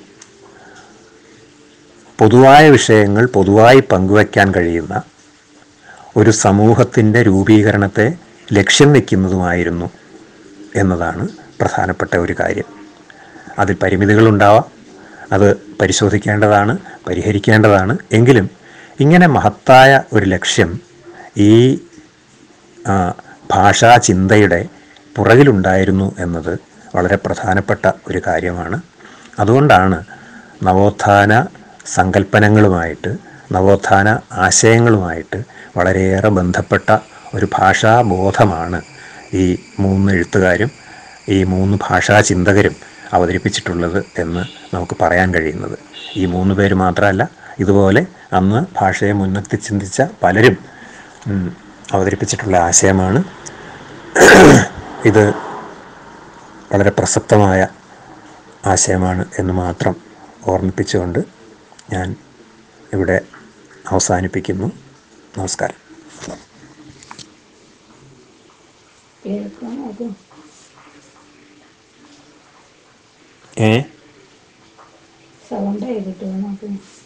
പൊതുവായ വിഷയങ്ങൾ പൊതുവായി പങ്കുവയ്ക്കാൻ കഴിയുന്ന ഒരു സമൂഹത്തിൻ്റെ രൂപീകരണത്തെ ലക്ഷ്യം വയ്ക്കുന്നതുമായിരുന്നു എന്നതാണ് പ്രധാനപ്പെട്ട ഒരു കാര്യം അതിൽ പരിമിതികളുണ്ടാവാം അത് പരിശോധിക്കേണ്ടതാണ് പരിഹരിക്കേണ്ടതാണ് എങ്കിലും ഇങ്ങനെ മഹത്തായ ഒരു ലക്ഷ്യം ഈ ആ, ഭാഷാ ചിന്തയുടെ പുറകിലുണ്ടായിരുന്നു എന്നത് വളരെ പ്രധാനപ്പെട്ട ഒരു കാര്യമാണ് അതുകൊണ്ടാണ് നവോത്ഥാന സങ്കല്പനങ്ങളുമായിട്ട് നവോത്ഥാന ആശയങ്ങളുമായിട്ട് വളരെയേറെ ബന്ധപ്പെട്ട ഒരു ഭാഷാബോധമാണ് ഈ മൂന്ന് എഴുത്തുകാരും ഈ മൂന്ന് ഭാഷാ ചിന്തകരും അവതരിപ്പിച്ചിട്ടുള്ളത് എന്ന് നമുക്ക് പറയാൻ കഴിയുന്നത് ഈ മൂന്ന് പേര് മാത്രമല്ല ഇതുപോലെ അന്ന് ഭാഷയെ മുൻനിർത്തി ചിന്തിച്ച പലരും ഉം, അവതരിപ്പിച്ചിട്ടുള്ള ആശയമാണ് ഇത് വളരെ പ്രസക്തമായ ആശയമാണ് എന്ന് മാത്രം ഓർമ്മിപ്പിച്ചുകൊണ്ട് ഞാൻ ഇവിടെ അവസാനിപ്പിക്കുന്നു നമസ്കാരം കേൾക്കാൻ അത് ഏ സൗണ്ട് ചെയ്തിട്ട് നമുക്ക്